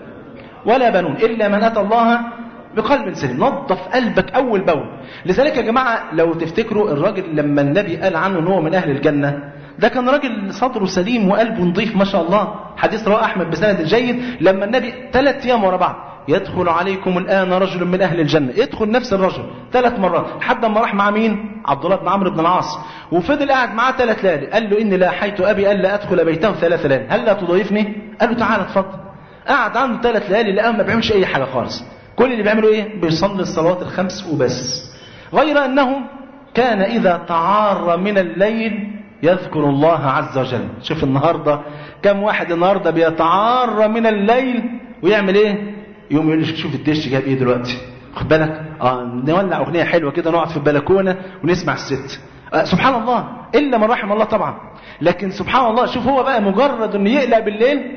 ولا بنون إلا من أتى الله بقلب سليم نظف قلبك أول بول لذلك يا جماعة لو تفتكروا الراجل لما النبي قال عنه أنه من أهل الجنة ده كان راجل صدره سليم وقلبه نظيف ما شاء الله حديث رواه أحمد بسند جيد لما النبي ثلاث أيام ورا بعض يدخل عليكم الآن رجل من أهل الجنة يدخل نفس الرجل ثلاث مرات لحد ما راح مع مين عبد الله بن عمرو بن العاص وفضل قاعد معاه ثلاث ليالي قال له إني لا حيت أبي ألا أدخل بيته ثلاث ليالي هل لا تضيفني قال له تعالى اتفضل قعد عنده ثلاث ليالي لقاه ما بيعملش أي حاجة خالص كل اللي بيعملوا ايه بيصلي الصلوات الخمس وبس غير انه كان اذا تعار من الليل يذكر الله عز وجل شوف النهاردة كم واحد النهاردة بيتعار من الليل ويعمل ايه يوم يقول لي شوف الدش جاب ايه دلوقتي خد بالك اه نولع اغنيه حلوه كده نقعد في البلكونه ونسمع الست آه سبحان الله الا من رحم الله طبعا لكن سبحان الله شوف هو بقى مجرد انه يقلق بالليل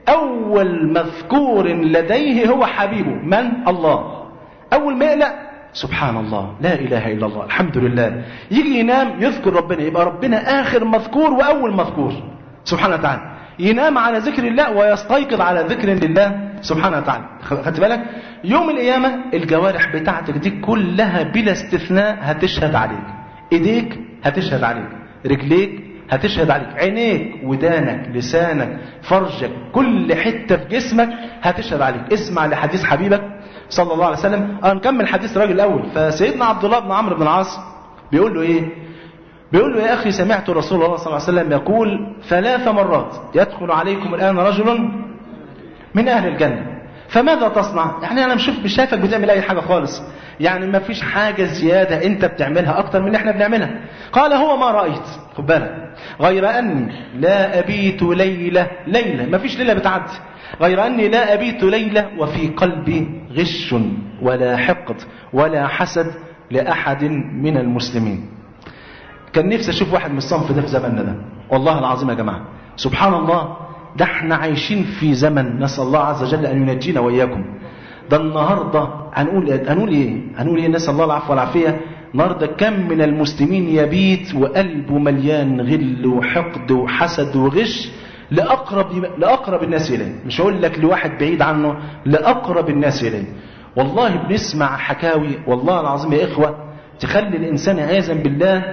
أول مذكور لديه هو حبيبه من؟ الله أول ما يقلق سبحان الله لا إله إلا الله الحمد لله يجي ينام يذكر ربنا يبقى ربنا آخر مذكور وأول مذكور سبحانه وتعالى ينام على ذكر الله ويستيقظ على ذكر لله سبحانه وتعالى خدت بالك يوم القيامة الجوارح بتاعتك دي كلها بلا استثناء هتشهد عليك ايديك هتشهد عليك رجليك هتشهد عليك عينيك ودانك لسانك فرجك كل حتة في جسمك هتشهد عليك اسمع لحديث حبيبك صلى الله عليه وسلم اه نكمل حديث الراجل الاول فسيدنا عبد الله بن عمرو بن العاص بيقول له ايه بيقول له يا اخي سمعت رسول الله صلى الله عليه وسلم يقول ثلاث مرات يدخل عليكم الان رجل من اهل الجنة فماذا تصنع يعني انا مش مش شايفك بتعمل اي حاجة خالص يعني ما فيش حاجة زيادة انت بتعملها اكتر من اللي احنا بنعملها قال هو ما رأيت خد بالك غير اني لا ابيت ليلة ليلة ما فيش ليلة بتعدي غير اني لا ابيت ليلة وفي قلبي غش ولا حقد ولا حسد لأحد من المسلمين كان نفسي اشوف واحد من الصنف ده في زماننا ده والله العظيم يا جماعة سبحان الله ده احنا عايشين في زمن نسأل الله عز وجل ان ينجينا واياكم ده النهاردة هنقول هنقول ايه هنقول ايه نسأل الله العفو والعافية النهاردة كم من المسلمين يبيت وقلبه مليان غل وحقد وحسد وغش لأقرب لأقرب الناس إليه مش هقول لك لواحد بعيد عنه لأقرب الناس إليه والله بنسمع حكاوي والله العظيم يا إخوة تخلي الإنسان عياذا بالله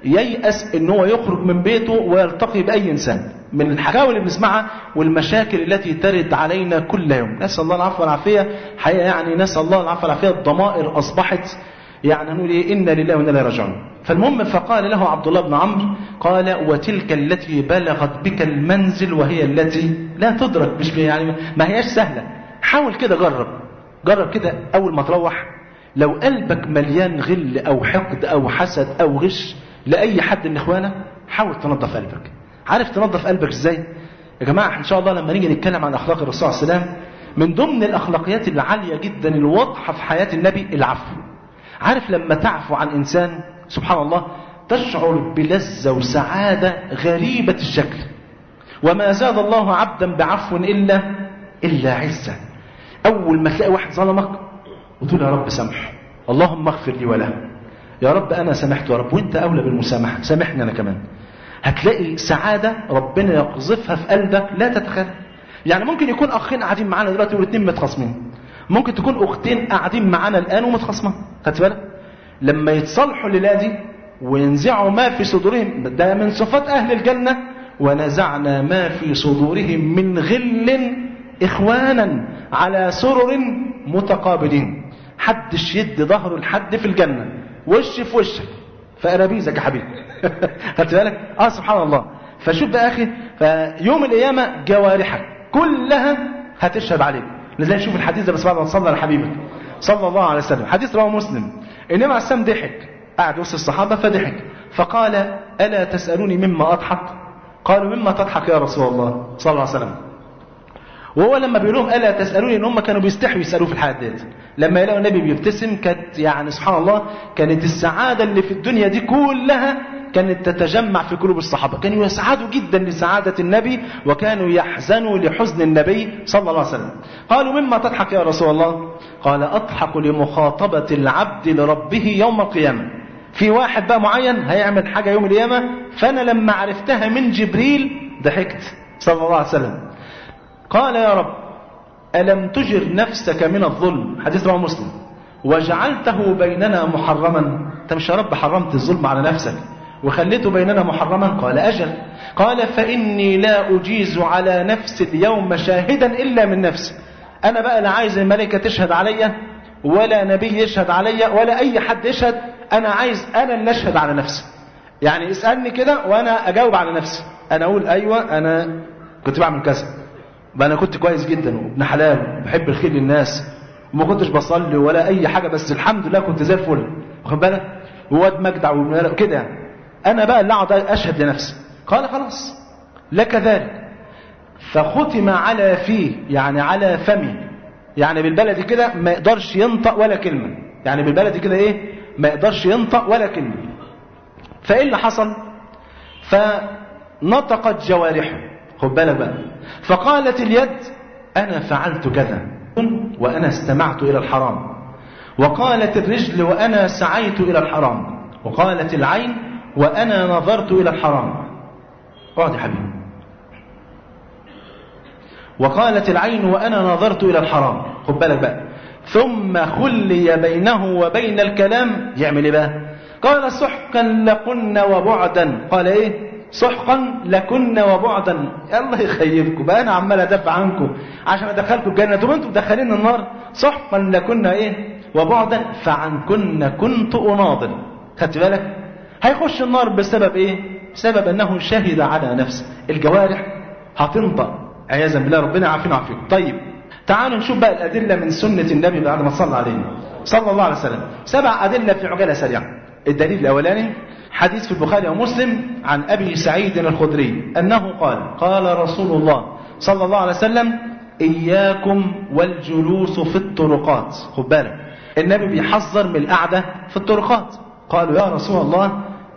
ييأس ان هو يخرج من بيته ويلتقي بأي إنسان من الحكاوي اللي بنسمعها والمشاكل التي ترد علينا كل يوم نسأل الله العفو والعافية حقيقة يعني نسأل الله العفو والعافية الضمائر أصبحت يعني نقول إيه إنا لله وإنا إليه راجعون فالمهم فقال له عبد الله بن عمرو قال وتلك التي بلغت بك المنزل وهي التي لا تدرك مش يعني ما هياش سهلة حاول كده جرب جرب كده أول ما تروح لو قلبك مليان غل أو حقد أو حسد أو غش لأي حد من إخوانك حاول تنظف قلبك عارف تنظف قلبك إزاي يا جماعة إن شاء الله لما نيجي نتكلم عن أخلاق الرسول صلى الله عليه وسلم من ضمن الأخلاقيات العالية جدا الواضحة في حياة النبي العفو عارف لما تعفو عن إنسان سبحان الله تشعر بلذة وسعادة غريبة الشكل وما زاد الله عبدا بعفو إلا إلا عزة أول ما تلاقي واحد ظلمك وتقول يا رب سامحه اللهم اغفر لي وله يا رب أنا سامحت يا رب وانت أولى بالمسامحة سامحني أنا كمان هتلاقي سعادة ربنا يقذفها في قلبك لا تتخيل يعني ممكن يكون أخين قاعدين معانا دلوقتي والاثنين متخاصمين ممكن تكون أختين قاعدين معانا الآن ومتخاصمين خدت بالك لما يتصالحوا الليلة دي وينزعوا ما في صدورهم ده من صفات أهل الجنة ونزعنا ما في صدورهم من غل إخوانا على سرر متقابلين حدش يدي ظهره لحد في الجنة وش في وشك فأرابيزك يا حبيبي خدت بالك اه سبحان الله فشوف بقى اخي فيوم القيامه جوارحك كلها هتشهد عليك لذلك شوف الحديث ده بس بعد ما تصلى على حبيبك صلى الله عليه وسلم حديث رواه مسلم النبي عليه السلام ضحك قعد وسط الصحابه فضحك فقال الا تسالوني مما اضحك قالوا مما تضحك يا رسول الله صلى الله عليه وسلم وهو لما بيقول لهم الا تسالوني ان هم كانوا بيستحوا يسالوه في الحياه ديت لما يلاقوا النبي بيبتسم كانت يعني سبحان الله كانت السعاده اللي في الدنيا دي كلها كانت تتجمع في قلوب الصحابه كانوا يسعدوا جدا لسعاده النبي وكانوا يحزنوا لحزن النبي صلى الله عليه وسلم قالوا مما تضحك يا رسول الله قال اضحك لمخاطبه العبد لربه يوم القيامه في واحد بقى معين هيعمل حاجه يوم القيامه فانا لما عرفتها من جبريل ضحكت صلى الله عليه وسلم قال يا رب ألم تجر نفسك من الظلم حديث رواه مسلم وجعلته بيننا محرما انت مش يا رب حرمت الظلم على نفسك وخليته بيننا محرما قال أجل قال فإني لا أجيز على نفسي اليوم شاهدا إلا من نفسي أنا بقى لا عايز الملائكة تشهد عليا ولا نبي يشهد عليا ولا أي حد يشهد أنا عايز أنا اللي أشهد على نفسي يعني اسألني كده وأنا أجاوب على نفسي أنا أقول أيوة أنا كنت بعمل كذا بقى انا كنت كويس جدا وابن حلال وبحب الخير للناس وما كنتش بصلي ولا اي حاجه بس الحمد لله كنت زي الفل واخد بالك وواد مجدع وكده يعني انا بقى اللي اقعد اشهد لنفسي قال خلاص لك ذلك فختم على فيه يعني على فمي يعني بالبلدي كده ما يقدرش ينطق ولا كلمه يعني بالبلدي كده ايه ما يقدرش ينطق ولا كلمه فايه اللي حصل فنطقت جوارحه خد بالك بقى فقالت اليد أنا فعلت كذا وأنا استمعت إلى الحرام وقالت الرجل وأنا سعيت إلى الحرام وقالت العين وأنا نظرت إلى الحرام اقعد يا حبيبي وقالت العين وأنا نظرت إلى الحرام خد بالك بقى ثم خلي بينه وبين الكلام يعمل ايه بقى قال سحقا لكن وبعدا قال ايه سحقا لكن وبعدا الله يخيبكم بقى انا عمال ادافع عنكم عشان ادخلكم الجنه طب انتم مدخلين النار سحقا لكن ايه وبعدا فعنكن كنت اناضل خدت بالك هيخش النار بسبب ايه بسبب انه شهد على نفسه الجوارح هتنطق عياذا بالله ربنا يعافينا ويعافيكم طيب تعالوا نشوف بقى الادله من سنه النبي بعد ما صلى عليه صلى الله عليه وسلم سبع أدلة في عجالة سريعة الدليل الأولاني حديث في البخاري ومسلم عن أبي سعيد الخدري أنه قال قال رسول الله صلى الله عليه وسلم إياكم والجلوس في الطرقات خد بالك النبي بيحذر من القعدة في الطرقات قالوا يا رسول الله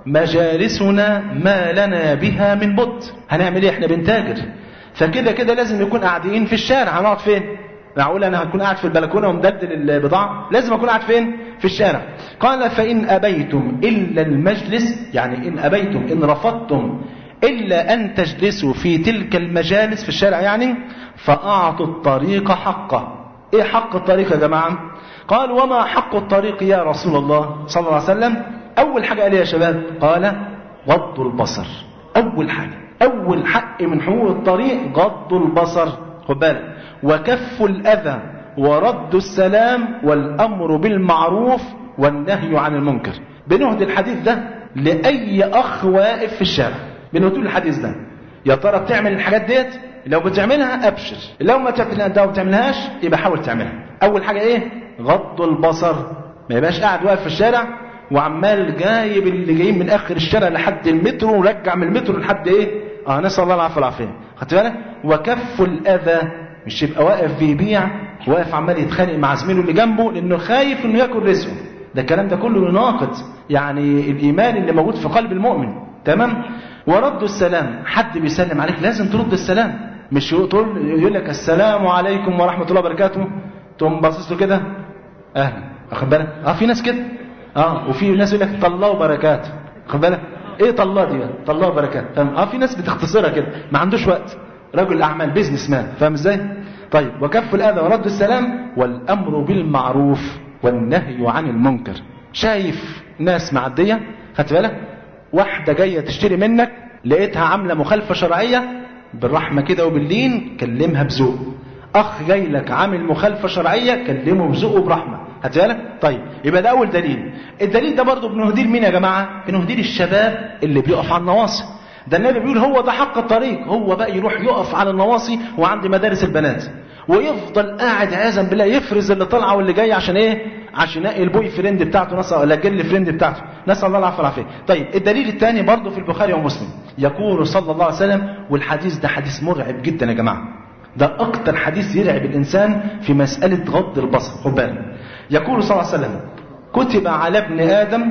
مجالسنا ما لنا بها من بد هنعمل ايه احنا بنتاجر فكده كده لازم نكون قاعدين في الشارع هنقعد فين معقول انا هكون قاعد في البلكونه ومدلدل البضاعه لازم اكون قاعد فين في الشارع قال فان ابيتم الا المجلس يعني ان ابيتم ان رفضتم الا ان تجلسوا في تلك المجالس في الشارع يعني فاعطوا الطريق حقه ايه حق الطريق يا جماعه قال وما حق الطريق يا رسول الله صلى الله عليه وسلم اول حاجه قال يا شباب قال غض البصر اول حاجه اول حق من حقوق الطريق غض البصر خد بالك وكف الأذى ورد السلام والأمر بالمعروف والنهي عن المنكر بنهدي الحديث ده لأي أخ واقف في الشارع بنهدي الحديث ده يا ترى بتعمل الحاجات ديت لو بتعملها أبشر لو ما بتعملهاش يبقى حاول تعملها أول حاجة إيه غض البصر ما يبقاش قاعد واقف في الشارع وعمال جايب اللي جايين من آخر الشارع لحد المترو ورجع من المترو لحد إيه اه نسأل الله العافية والعافية خدت بالك وكف الأذى مش يبقى واقف بيبيع واقف عمال يتخانق مع زميله اللي جنبه لانه خايف انه ياكل رزقه ده الكلام ده كله يناقض يعني الايمان اللي موجود في قلب المؤمن تمام ورد السلام حد بيسلم عليك لازم ترد السلام مش تقول يقول لك السلام عليكم ورحمه الله وبركاته تقوم باصص له كده اهلا واخد بالك اه في ناس كده اه وفي ناس يقول لك طلاه وبركاته واخد بالك ايه طلاه دي طلاه وبركاته فاهم اه في ناس بتختصرها كده ما عندوش وقت رجل اعمال بيزنس مان فاهم ازاي طيب وكف الاذى ورد السلام والامر بالمعروف والنهي عن المنكر شايف ناس معديه خدت بالك واحده جايه تشتري منك لقيتها عامله مخالفه شرعيه بالرحمه كده وباللين كلمها بذوق اخ جاي لك عامل مخالفه شرعيه كلمه بذوق وبرحمه خدت بالك طيب يبقى ده اول دليل الدليل ده برضه بنهديه لمين يا جماعه بنهديه للشباب اللي بيقف على النواصي ده النبي بيقول هو ده حق الطريق هو بقى يروح يقف على النواصي وعند مدارس البنات ويفضل قاعد عياذا بالله يفرز اللي طالعه واللي جاي عشان ايه عشان يلاقي البوي فريند بتاعته نسال ولا الجل فريند بتاعته نسال الله العافيه والعافيه طيب الدليل الثاني برضه في البخاري ومسلم يقول صلى الله عليه وسلم والحديث ده حديث مرعب جدا يا جماعه ده اكتر حديث يرعب الانسان في مساله غض البصر خد بالك يقول صلى الله عليه وسلم كتب على ابن ادم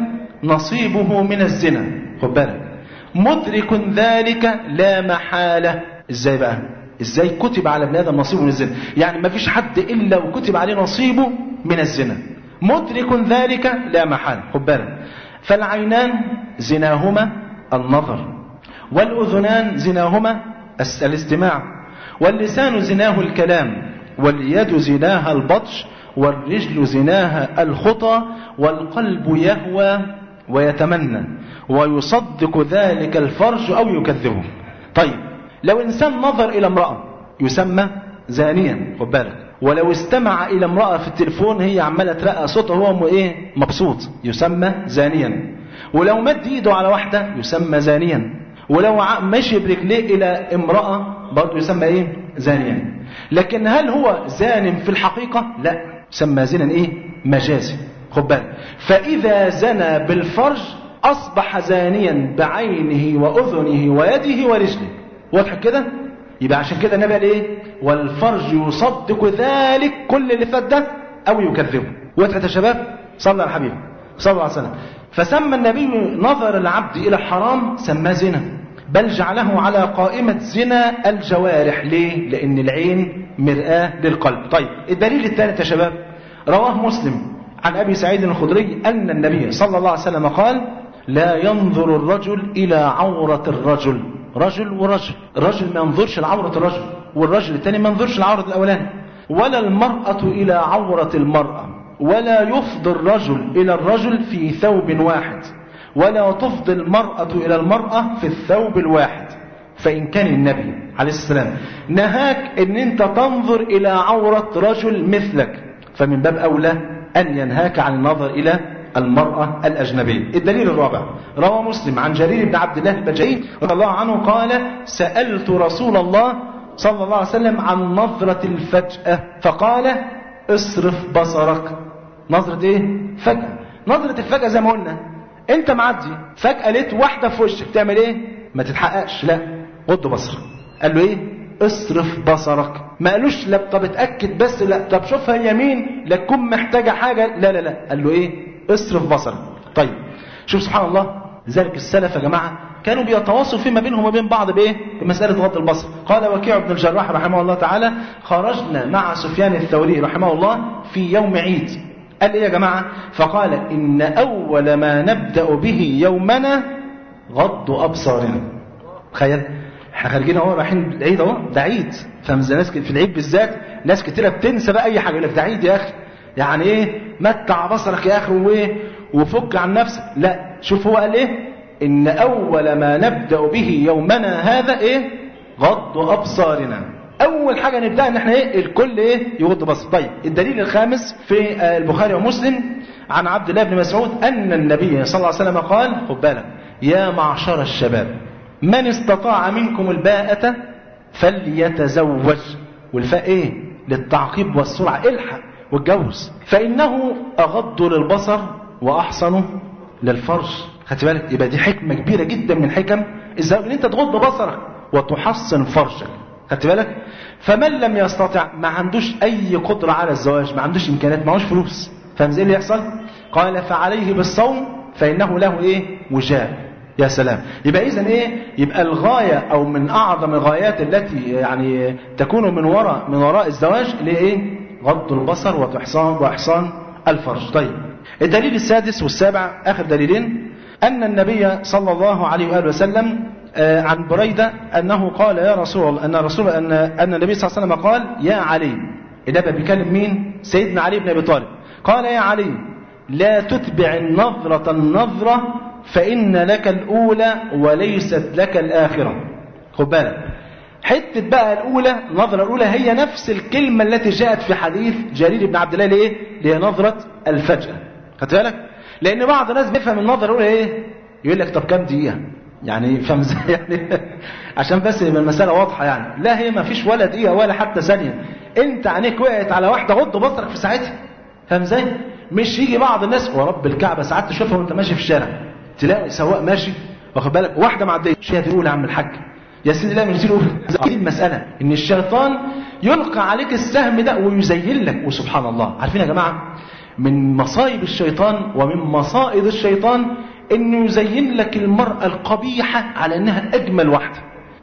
نصيبه من الزنا خد بالك مدرك ذلك لا محالة ازاي بقى ازاي كتب على ابن ادم نصيبه من الزنا يعني ما فيش حد الا وكتب عليه نصيبه من الزنا مدرك ذلك لا محالة خد بالك فالعينان زناهما النظر والاذنان زناهما الاستماع واللسان زناه الكلام واليد زناها البطش والرجل زناها الخطى والقلب يهوى ويتمنى ويصدق ذلك الفرج أو يكذبه طيب لو إنسان نظر إلى امرأة يسمى زانيا خد بالك ولو استمع إلى امرأة في التليفون هي عمالة ترقى صوتها هو إيه مبسوط يسمى زانيا ولو مد إيده على واحدة يسمى زانيا ولو مشي برجليه إلى امرأة برضه يسمى إيه زانيا لكن هل هو زان في الحقيقة لا يسمى زنا إيه مجازي خد بالك فإذا زنى بالفرج أصبح زانيا بعينه وأذنه ويده ورجله واضح كده يبقى عشان كده النبي قال ايه والفرج يصدق ذلك كل اللي فات ده او يكذبه وضحت يا شباب صلى على الحبيب صلى الله عليه وسلم فسمى النبي نظر العبد الى الحرام سماه زنا بل جعله على قائمة زنا الجوارح ليه لان العين مرآة للقلب طيب الدليل الثالث يا شباب رواه مسلم عن ابي سعيد الخدري ان النبي صلى الله عليه وسلم قال لا ينظر الرجل إلى عورة الرجل رجل ورجل الرجل ما ينظرش لعورة الرجل والرجل الثاني ما ينظرش لعورة الأولاني ولا المرأة إلى عورة المرأة ولا يفضي الرجل إلى الرجل في ثوب واحد ولا تفضي المرأة إلى المرأة في الثوب الواحد فإن كان النبي عليه السلام نهاك أن أنت تنظر إلى عورة رجل مثلك فمن باب أولى أن ينهاك عن النظر إلى المرأة الأجنبية الدليل الرابع روى مسلم عن جرير بن عبد الله البجعي رضي الله عنه قال سألت رسول الله صلى الله عليه وسلم عن نظرة الفجأة فقال اصرف بصرك نظرة ايه فجأة نظرة الفجأة زي ما قلنا انت معدي فجأة لقيت واحدة في وشك تعمل ايه ما تتحققش لا غض بصرك قال له ايه اصرف بصرك ما قالوش لا طب اتاكد بس لا طب شوفها يمين لا تكون محتاجه حاجه لا لا لا قال له ايه اصرف بصرك طيب شوف سبحان الله لذلك السلف يا جماعه كانوا بيتواصوا فيما بينهم وبين بعض بايه بمساله غض البصر قال وكيع بن الجراح رحمه الله تعالى خرجنا مع سفيان الثوري رحمه الله في يوم عيد قال ايه يا جماعه فقال ان اول ما نبدا به يومنا غض ابصارنا تخيل احنا خارجين اهو رايحين العيد اهو ده عيد فاهم ازاي ناس في العيد بالذات ناس كتيره بتنسى بقى اي حاجه يقول لك ده عيد يا اخي يعني ايه متع بصرك يا اخي وايه وفك عن نفسك لا شوف هو قال ايه ان اول ما نبدا به يومنا هذا ايه غض ابصارنا اول حاجه نبدا ان احنا ايه الكل ايه يغض بصر طيب الدليل الخامس في البخاري ومسلم عن عبد الله بن مسعود ان النبي صلى الله عليه وسلم قال خد بالك يا معشر الشباب من استطاع منكم الباءة فليتزوج والفاء ايه للتعقيب والسرعة الحق واتجوز فإنه أغض للبصر وأحسن للفرج خدت بالك يبقى دي حكمة كبيرة جدا من حكم الزواج ان انت تغض بصرك وتحسن فرجك خدت بالك فمن لم يستطع ما عندوش اي قدرة على الزواج ما عندوش امكانيات معهوش فلوس فاهم ازاي اللي يحصل قال فعليه بالصوم فانه له ايه وجاه يا سلام يبقى اذا ايه يبقى الغايه او من اعظم الغايات التي يعني تكون من وراء من وراء الزواج اللي ايه غض البصر واحصان واحصان الفرج طيب الدليل السادس والسابع اخر دليلين ان النبي صلى الله عليه واله وسلم آه عن بريده انه قال يا رسول الله ان رسول ان ان النبي صلى الله عليه وسلم قال يا علي النبي بيكلم مين سيدنا علي بن ابي طالب قال يا علي لا تتبع النظره النظره فإن لك الأولى وليست لك الآخرة خد بالك حتة بقى الأولى النظرة الأولى هي نفس الكلمة التي جاءت في حديث جرير بن عبد الله لإيه؟ اللي هي نظرة الفجأة خدت بالك؟ لأن بعض الناس بيفهم النظرة الأولى إيه؟ يقول لك طب كام دقيقة؟ يعني فاهم ازاي يعني عشان بس يبقى المسألة واضحة يعني لا هي ما فيش ولا دقيقة ولا حتى ثانية أنت عينيك وقعت على واحدة غض بصرك في ساعتها فاهم ازاي؟ مش يجي بعض الناس ورب الكعبة ساعات تشوفها وأنت ماشي في الشارع تلاقي سواق ماشي واخد بالك واحده معديه شيء تقول يا عم الحاج يا سيدي لا مش تقول دي المساله ان الشيطان يلقى عليك السهم ده ويزين لك وسبحان الله عارفين يا جماعه من مصايب الشيطان ومن مصائد الشيطان انه يزين لك المراه القبيحه على انها اجمل واحده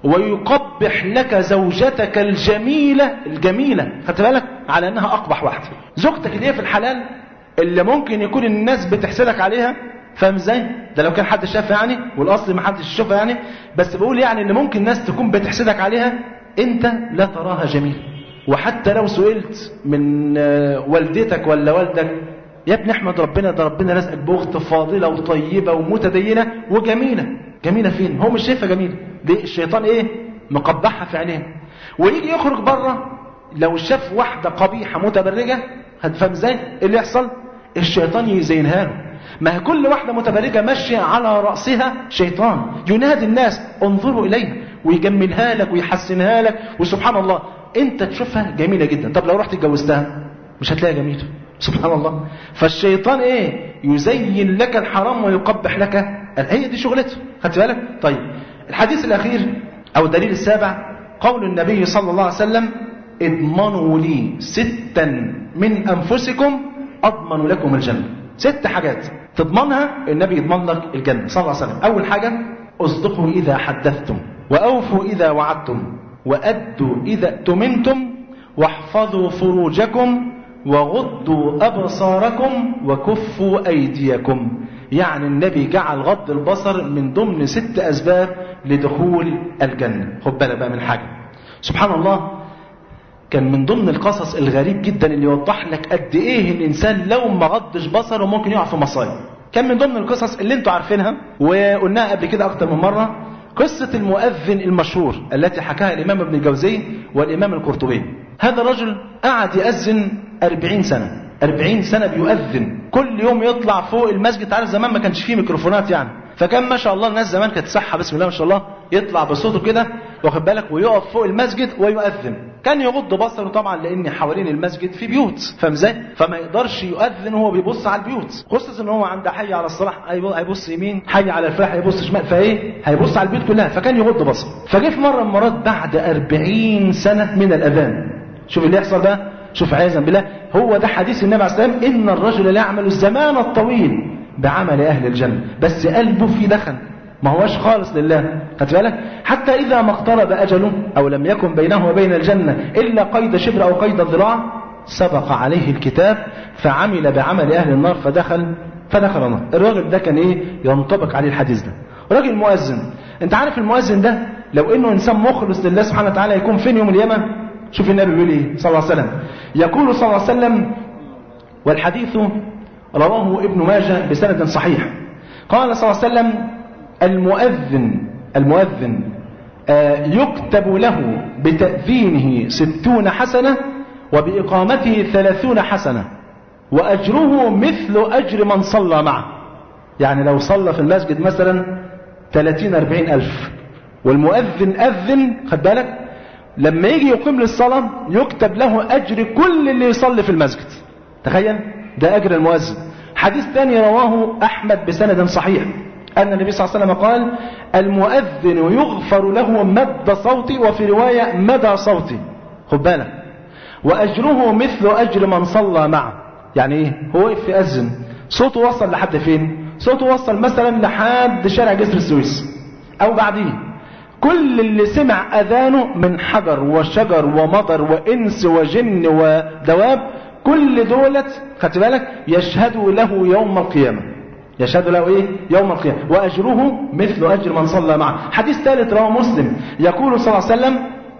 ويقبح لك زوجتك الجميله الجميله خدت بالك على انها اقبح واحده زوجتك اللي هي في الحلال اللي ممكن يكون الناس بتحسدك عليها فاهم ازاي ده لو كان حد شافها يعني والاصل ما حدش يشوفها يعني بس بقول يعني ان ممكن ناس تكون بتحسدك عليها انت لا تراها جميله وحتى لو سئلت من والدتك ولا والدك يا ابني احمد ربنا ده ربنا رزقك باخت فاضله وطيبه ومتدينه وجميله جميله فين هو مش شايفها جميله دي الشيطان ايه مقبحها في عينيه ويجي يخرج بره لو شاف واحده قبيحه متبرجه هتفهم ازاي اللي يحصل الشيطان يزينها له ما هي كل واحدة متبرجة ماشية على رأسها شيطان ينادي الناس انظروا إليها ويجملها لك ويحسنها لك وسبحان الله انت تشوفها جميلة جدا طب لو رحت اتجوزتها مش هتلاقيها جميلة سبحان الله فالشيطان ايه يزين لك الحرام ويقبح لك هي دي شغلته خدت بالك طيب الحديث الأخير أو الدليل السابع قول النبي صلى الله عليه وسلم اضمنوا لي ستا من أنفسكم أضمن لكم الجنة ست حاجات تضمنها النبي يضمن لك الجنة صلى الله عليه وسلم أول حاجة اصدقوا إذا حدثتم وأوفوا إذا وعدتم وأدوا إذا اؤتمنتم واحفظوا فروجكم وغضوا أبصاركم وكفوا أيديكم يعني النبي جعل غض البصر من ضمن ست أسباب لدخول الجنة خد بالك بقى من حاجة سبحان الله كان من ضمن القصص الغريب جدا اللي يوضح لك قد ايه الانسان لو ما غضش بصره ممكن يقع في مصايب كان من ضمن القصص اللي انتوا عارفينها وقلناها قبل كده اكتر من مره قصة المؤذن المشهور التي حكاها الإمام ابن الجوزي والإمام القرطبي هذا الرجل قعد يأذن أربعين سنة أربعين سنة بيؤذن كل يوم يطلع فوق المسجد عارف زمان ما كانش فيه ميكروفونات يعني فكان ما شاء الله الناس زمان كانت صحة بسم الله ما شاء الله يطلع بصوته كده واخد بالك ويقف فوق المسجد ويؤذن كان يغض بصره طبعا لان حوالين المسجد في بيوت فاهم ازاي فما يقدرش يؤذن وهو بيبص على البيوت خصوصا ان هو عند حي على الصلاح هيبص يمين حي على الفلاح هيبص شمال فايه هيبص على البيوت كلها فكان يغض بصره فجه في مره من المرات بعد 40 سنه من الاذان شوف اللي يحصل ده شوف عياذا بالله هو ده حديث النبي عليه الصلاه والسلام ان الرجل لا يعمل الزمان الطويل بعمل اهل الجنه بس قلبه فيه دخن ما هوش خالص لله خدت بالك حتى اذا ما اقترب اجله او لم يكن بينه وبين الجنه الا قيد شبر او قيد ذراع سبق عليه الكتاب فعمل بعمل اهل النار فدخل فدخل النار الراجل ده كان ايه ينطبق عليه الحديث ده راجل مؤذن انت عارف المؤذن ده لو انه انسان مخلص لله سبحانه وتعالى يكون فين يوم القيامه شوف النبي بيقول ايه صلى الله عليه وسلم يقول صلى الله عليه وسلم والحديث رواه ابن ماجه بسند صحيح قال صلى الله عليه وسلم المؤذن المؤذن آه يكتب له بتأذينه ستون حسنة وبإقامته ثلاثون حسنة وأجره مثل أجر من صلى معه يعني لو صلى في المسجد مثلا 30 40 ألف والمؤذن أذن خد بالك لما يجي يقيم للصلاة يكتب له أجر كل اللي يصلي في المسجد تخيل ده أجر المؤذن حديث ثاني رواه أحمد بسند صحيح أن النبي صلى الله عليه وسلم قال المؤذن يغفر له مد صوتي وفي رواية مدى صوتي خد بالك وأجره مثل أجر من صلى معه يعني إيه هو وقف يأذن صوته وصل لحد فين صوته وصل مثلا لحد شارع جسر السويس أو بعديه كل اللي سمع أذانه من حجر وشجر ومطر وإنس وجن ودواب كل دولت خدت بالك يشهدوا له يوم القيامة يشهد له ايه يوم القيامة واجره مثل اجر من صلى معه حديث ثالث رواه مسلم يقول صلى الله عليه وسلم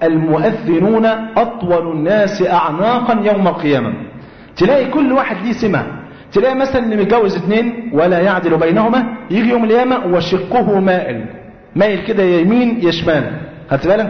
المؤذنون اطول الناس اعناقا يوم القيامة تلاقي كل واحد ليه سمة تلاقي مثلا اللي متجوز اثنين ولا يعدل بينهما يجي يوم القيامة وشقه مائل مايل كده يمين يا شمال خدت بالك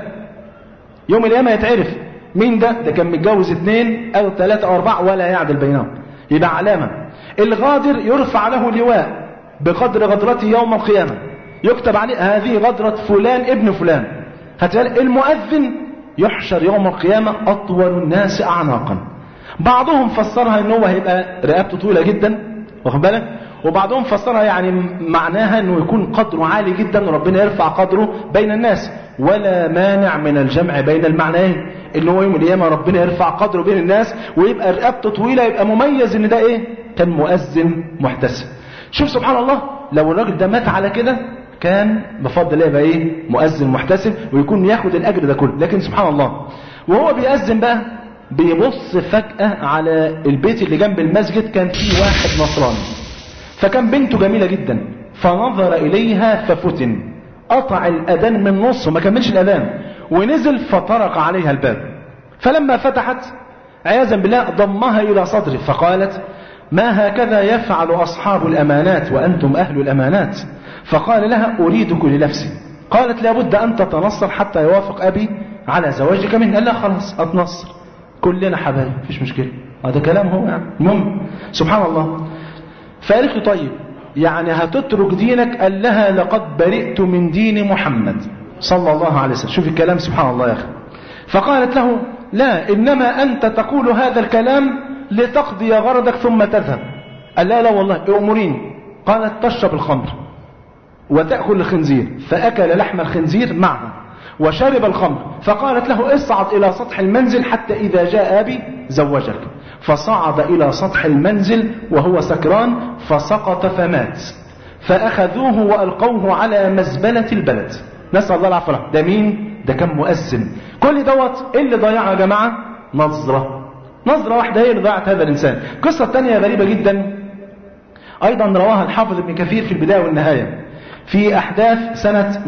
يوم القيامة يتعرف مين ده ده كان متجوز اثنين او ثلاثة او اربعة ولا يعدل بينهم يبقى علامة الغادر يرفع له لواء بقدر غدرته يوم القيامة يكتب عليه هذه غدرة فلان ابن فلان هتقال المؤذن يحشر يوم القيامة أطول الناس أعناقا بعضهم فسرها ان هو هيبقى رقبته طويلة جدا واخد بالك وبعضهم فسرها يعني معناها انه يكون قدره عالي جدا وربنا يرفع قدره بين الناس ولا مانع من الجمع بين المعنيين اللي هو يوم القيامة ربنا يرفع قدره بين الناس ويبقى رقبته طويلة يبقى مميز ان ده ايه كان مؤذن محتسب شوف سبحان الله لو الراجل ده مات على كده كان بفضل يبقى ايه مؤذن محتسب ويكون ياخد الاجر ده كله لكن سبحان الله وهو بيأذن بقى بيبص فجأة على البيت اللي جنب المسجد كان فيه واحد نصراني فكان بنته جميلة جدا فنظر إليها ففتن قطع الأذان من نصه ما كملش الأذان ونزل فطرق عليها الباب فلما فتحت عياذا بالله ضمها إلى صدره فقالت ما هكذا يفعل أصحاب الأمانات وأنتم أهل الأمانات فقال لها أريدك لنفسي قالت لابد أن تتنصر حتى يوافق أبي على زواجك منه قال لا خلاص أتنصر كلنا حبايب مفيش مشكلة هذا كلام هو يعني المهم سبحان الله فقالت له طيب يعني هتترك دينك قال لها لقد برئت من دين محمد صلى الله عليه وسلم شوف الكلام سبحان الله يا أخي فقالت له لا إنما أنت تقول هذا الكلام لتقضي غرضك ثم تذهب قال لا لا والله أمرين قالت تشرب الخمر وتأكل الخنزير فأكل لحم الخنزير معها وشرب الخمر فقالت له اصعد إلى سطح المنزل حتى إذا جاء أبي زوجك فصعد إلى سطح المنزل وهو سكران فسقط فمات فأخذوه وألقوه على مزبلة البلد نسأل الله العفو ده مين؟ ده كان مؤذن كل دوت إيه اللي ضيعها يا جماعة نظرة نظرة واحدة هي اللي ضيعت هذا الإنسان قصة تانية غريبة جدا أيضا رواها الحافظ ابن كثير في البداية والنهاية في أحداث سنة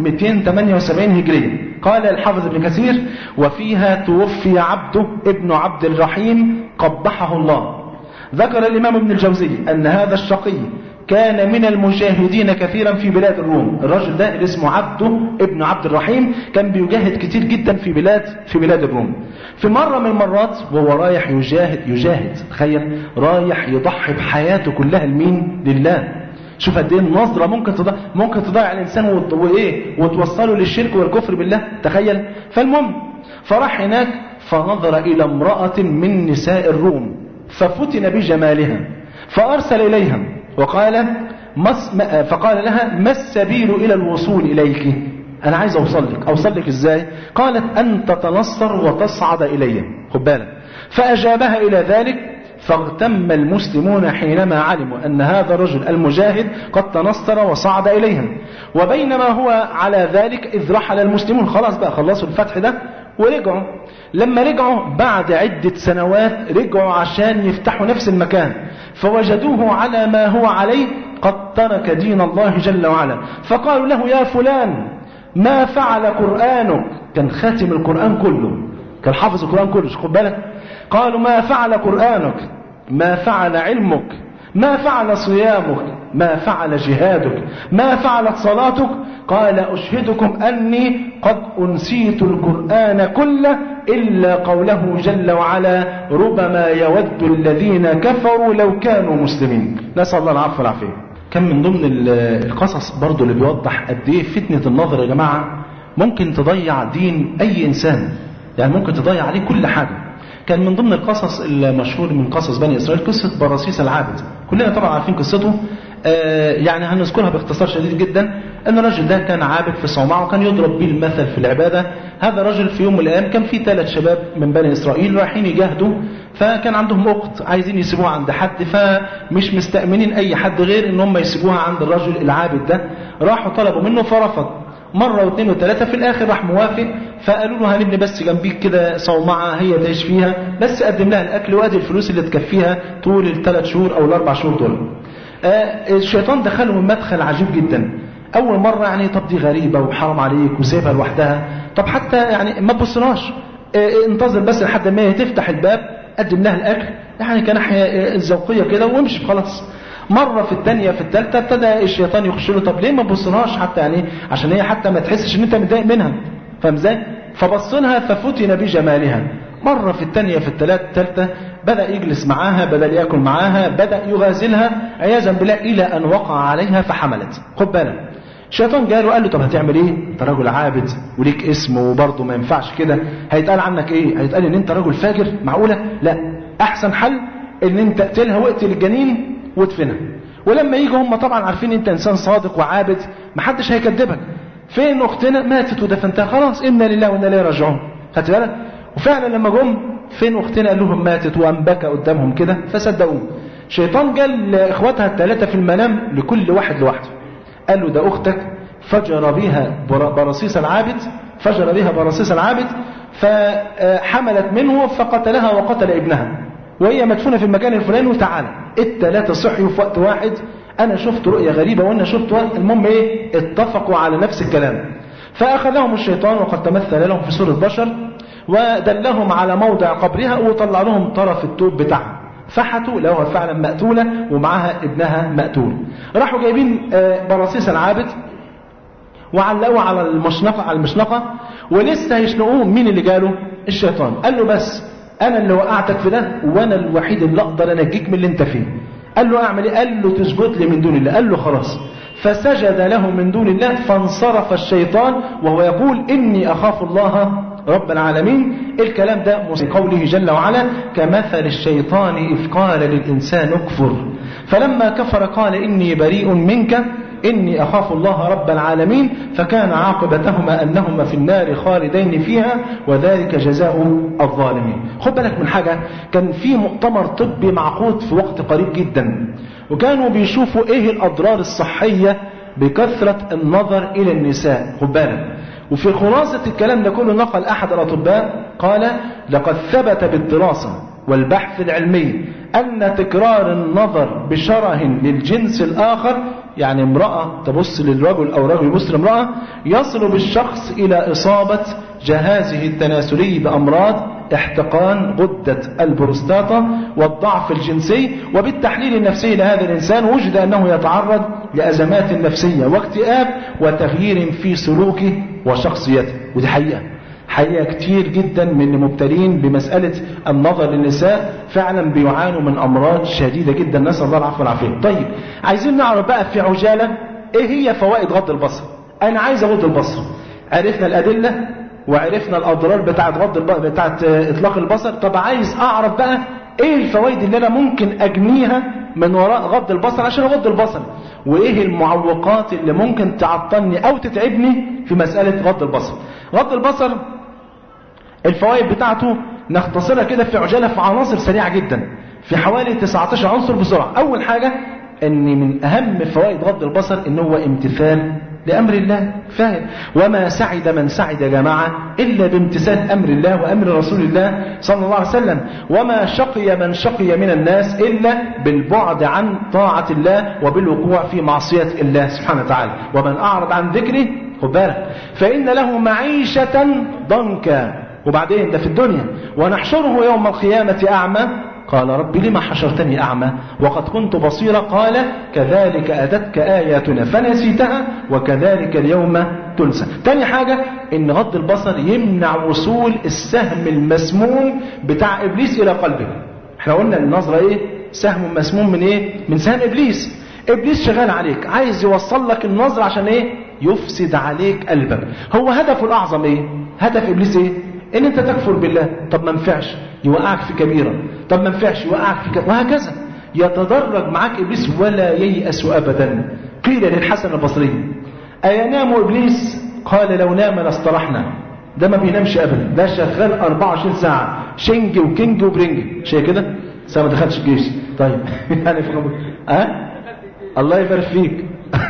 278 هجرية قال الحافظ ابن كثير وفيها توفي عبده ابن عبد الرحيم قبحه الله ذكر الإمام ابن الجوزي أن هذا الشقي كان من المجاهدين كثيرا في بلاد الروم الرجل ده اللي اسمه عبده ابن عبد الرحيم كان بيجاهد كتير جدا في بلاد في بلاد الروم في مرة من المرات وهو رايح يجاهد يجاهد تخيل رايح يضحي بحياته كلها لمين لله شوف قد ايه النظره ممكن تضيع ممكن تضيع الانسان وت- وايه وتوصله للشرك والكفر بالله تخيل فالمهم فراح هناك فنظر الى امراه من نساء الروم ففتن بجمالها فارسل اليها وقال مس ما- فقال لها ما السبيل الى الوصول اليك انا عايز اوصل لك اوصل لك ازاي قالت ان تتنصر وتصعد الي خد بالك فاجابها الى ذلك فاغتم المسلمون حينما علموا أن هذا الرجل المجاهد قد تنصر وصعد إليهم وبينما هو على ذلك إذ رحل المسلمون خلاص بقى خلصوا الفتح ده ورجعوا لما رجعوا بعد عدة سنوات رجعوا عشان يفتحوا نفس المكان فوجدوه على ما هو عليه قد ترك دين الله جل وعلا فقالوا له يا فلان ما فعل قرآنك كان خاتم القرآن كله كان حافظ القرآن كله خد بالك قالوا ما فعل قرآنك ما فعل علمك ما فعل صيامك ما فعل جهادك ما فعلت صلاتك قال أشهدكم أني قد أنسيت القرآن كله إلا قوله جل وعلا ربما يود الذين كفروا لو كانوا مسلمين نسأل الله العفو والعافية كان من ضمن ال- القصص برضو اللي بيوضح قد ايه فتنة النظر يا جماعة ممكن تضيع دين أي إنسان يعني ممكن تضيع عليه كل حاجة كان من ضمن القصص المشهور من قصص بني إسرائيل قصة براسيس العابد كلنا طبعا عارفين قصته آه يعني هنذكرها باختصار شديد جدا أن الرجل ده كان عابد في صومعه وكان يضرب به المثل في العبادة هذا الرجل في يوم من الأيام كان في ثلاث شباب من بني إسرائيل رايحين يجاهدوا فكان عندهم أخت عايزين يسيبوها عند حد فمش مستأمنين أي حد غير إن هم يسيبوها عند الرجل العابد ده راحوا طلبوا منه فرفض مرة واثنين وثلاثة في الآخر راح موافق فقالوا له هنبني بس جنبيك كده صومعة هي تعيش فيها بس قدم لها الأكل وأدي الفلوس اللي تكفيها طول الثلاث شهور أو الأربع شهور دول آه الشيطان دخله من مدخل عجيب جدا أول مرة يعني طب دي غريبة وحرام عليك وسيبها لوحدها طب حتى يعني ما تبصناش آه انتظر بس لحد ما هي تفتح الباب قدم لها الأكل يعني كناحية آه، الذوقية كده وامشي خلاص مرة في الثانية في الثالثة ابتدى الشيطان يخش له طب ليه ما تبصلهاش حتى يعني عشان هي حتى ما تحسش ان انت متضايق منها فاهم ازاي؟ فبص لها ففتن بجمالها مرة في الثانية في الثلاثة الثالثة بدأ يجلس معاها بدأ يأكل معاها بدأ يغازلها عياذا بالله إلى أن وقع عليها فحملت خد بالك الشيطان جاله قال له طب هتعمل ايه انت راجل عابد وليك اسم وبرضه ما ينفعش كده هيتقال عنك ايه هيتقال ان انت راجل فاجر معقولة لا احسن حل ان انت تقتلها واقتل الجنين وادفنها ولما يجوا هم طبعا عارفين انت انسان صادق وعابد محدش هيكذبك فين اختنا ماتت ودفنتها خلاص انا لله وانا اليه راجعون خدت بالك وفعلا لما جم فين اختنا قال لهم ماتت وقام بكى قدامهم كده فصدقوه شيطان قال لاخواتها الثلاثه في المنام لكل واحد لوحده قال له ده اختك فجر بها بر- برصيص العابد فجر بها برصيص العابد فحملت منه فقتلها وقتل ابنها وهي مدفونة في المكان الفلاني وتعالى التلاتة صحيوا في وقت واحد أنا شفت رؤية غريبة وأنا شفت وقت المهم إيه اتفقوا على نفس الكلام فأخذهم الشيطان وقد تمثل لهم في صورة بشر ودلهم على موضع قبرها وطلع لهم طرف التوب بتاعها فحتوا لقوها فعلا مقتولة ومعاها ابنها مقتول راحوا جايبين آه، براسيس العابد وعلقوه على المشنقة على المشنقة ولسه هيشنقوه مين اللي جاله الشيطان قال له بس انا اللي وقعتك في ده وانا الوحيد اللي اقدر انجيك من اللي انت فيه قال له اعمل ايه قال له تسجد لي من دون الله قال له خلاص فسجد له من دون الله فانصرف الشيطان وهو يقول اني اخاف الله رب العالمين الكلام ده من قوله جل وعلا كمثل الشيطان إذ قال للإنسان اكفر فلما كفر قال إني بريء منك إني أخاف الله رب العالمين فكان عاقبتهما أنهما في النار خالدين فيها وذلك جزاء الظالمين خد بالك من حاجة كان في مؤتمر طبي معقود في وقت قريب جدا وكانوا بيشوفوا إيه الأضرار الصحية بكثرة النظر إلى النساء خد بالك وفي خلاصة الكلام ده كله نقل أحد الأطباء قال لقد ثبت بالدراسة والبحث العلمي أن تكرار النظر بشره للجنس الآخر يعني امرأة تبص للرجل أو رجل يبص لامرأة يصل بالشخص إلى إصابة جهازه التناسلي بأمراض احتقان غدة البروستاتا والضعف الجنسي وبالتحليل النفسي لهذا الإنسان وجد أنه يتعرض لأزمات نفسية واكتئاب وتغيير في سلوكه وشخصيته ودي حقيقة حقيقة كتير جدا من المبتلين بمسألة النظر للنساء فعلا بيعانوا من أمراض شديدة جدا نسأل الله العفو والعافية طيب عايزين نعرف بقى في عجالة ايه هي فوائد غض البصر انا عايز اغض البصر عرفنا الأدلة وعرفنا الأضرار بتاعت غض الب... بتاعت إطلاق البصر طب عايز أعرف بقى ايه الفوائد اللي انا ممكن اجنيها من وراء غض البصر عشان اغض البصر وايه المعوقات اللي ممكن تعطلني او تتعبني في مسألة غض البصر غض البصر الفوائد بتاعته نختصرها كده في عجالة في عناصر سريعة جدا في حوالي 19 عنصر بسرعة اول حاجة ان من اهم فوائد غض البصر ان هو امتثال لامر الله فاهم وما سعد من سعد يا جماعة الا بامتثال امر الله وامر رسول الله صلى الله عليه وسلم وما شقي من شقي من الناس الا بالبعد عن طاعة الله وبالوقوع في معصية الله سبحانه وتعالى ومن اعرض عن ذكري خد بالك فان له معيشة ضنكا وبعدين ده في الدنيا ونحشره يوم القيامة اعمى قال رب لما حشرتني أعمى وقد كنت بصيرا قال كذلك أتتك آياتنا فنسيتها وكذلك اليوم تنسى تاني حاجة إن غض البصر يمنع وصول السهم المسموم بتاع إبليس إلى قلبه احنا قلنا النظرة إيه سهم مسموم من إيه من سهم إبليس إبليس شغال عليك عايز يوصل لك النظرة عشان إيه يفسد عليك قلبك هو هدفه الأعظم إيه هدف إبليس إيه ان انت تكفر بالله طب ما نفعش يوقعك في كبيرة طب ما نفعش يوقعك في كبيرة وهكذا يتدرج معاك ابليس ولا ييأس ابدا قيل للحسن البصري اينام ابليس قال لو نام لاسترحنا ده ما بينامش ابدا ده شغال 24 ساعة شنج وكينج وبرنج شيء كده سنة ما دخلتش الجيش طيب يعني في ها أه؟ الله يبارك فيك